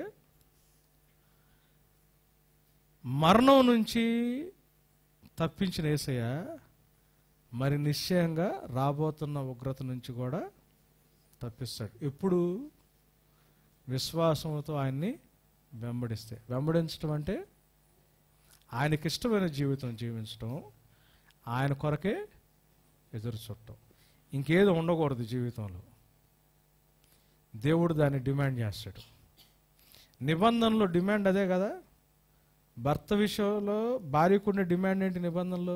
మరణం నుంచి తప్పించిన ఏసయ్య మరి నిశ్చయంగా రాబోతున్న ఉగ్రత నుంచి కూడా తప్పిస్తాడు ఎప్పుడు విశ్వాసంతో ఆయన్ని వెంబడిస్తే వెంబడించడం అంటే ఆయనకి ఇష్టమైన జీవితం జీవించడం ఆయన కొరకే ఎదురు చూడటం ఇంకేదో ఉండకూడదు జీవితంలో దేవుడు దాన్ని డిమాండ్ చేస్తాడు నిబంధనలో డిమాండ్ అదే కదా భర్త విషయంలో భార్యకుండే డిమాండ్ ఏంటి నిబంధనలో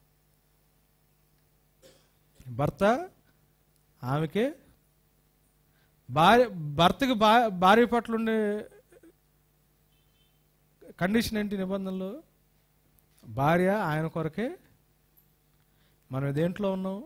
భర్త ఆమెకే భార్య భర్తకి భా భార్య పట్ల ఉండే కండిషన్ ఏంటి నిబంధనలు భార్య ఆయన కొరకే మనం దేంట్లో ఉన్నాం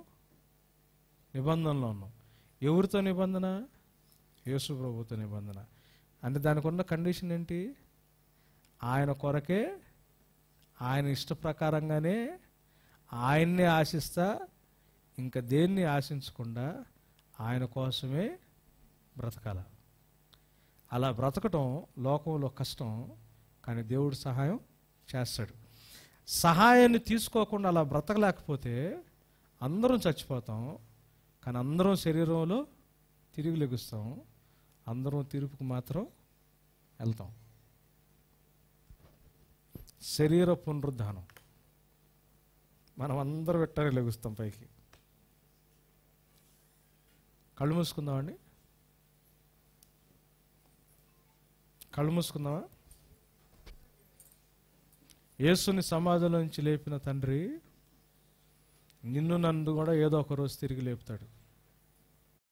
నిబంధనలో ఉన్నాం ఎవరితో నిబంధన యేసు ప్రభుతో నిబంధన అంటే దానికి ఉన్న కండిషన్ ఏంటి ఆయన కొరకే ఆయన ఇష్ట ప్రకారంగానే ఆయన్నే ఆశిస్తా ఇంకా దేన్ని ఆశించకుండా ఆయన కోసమే బ్రతకాల అలా బ్రతకటం లోకంలో కష్టం కానీ దేవుడు సహాయం చేస్తాడు సహాయాన్ని తీసుకోకుండా అలా బ్రతకలేకపోతే అందరం చచ్చిపోతాం కానీ అందరం శరీరంలో తిరిగి లెగుస్తాం అందరం తీర్పుకు మాత్రం వెళ్తాం శరీర పునరుద్ధానం మనం అందరం వెంటనే లెగుస్తాం పైకి కళ్ళు మూసుకుందామండి కళ్ళు మూసుకుందామా యేసుని సమాధిలో నుంచి లేపిన తండ్రి నిన్ను నన్ను కూడా ఏదో ఒక రోజు తిరిగి లేపుతాడు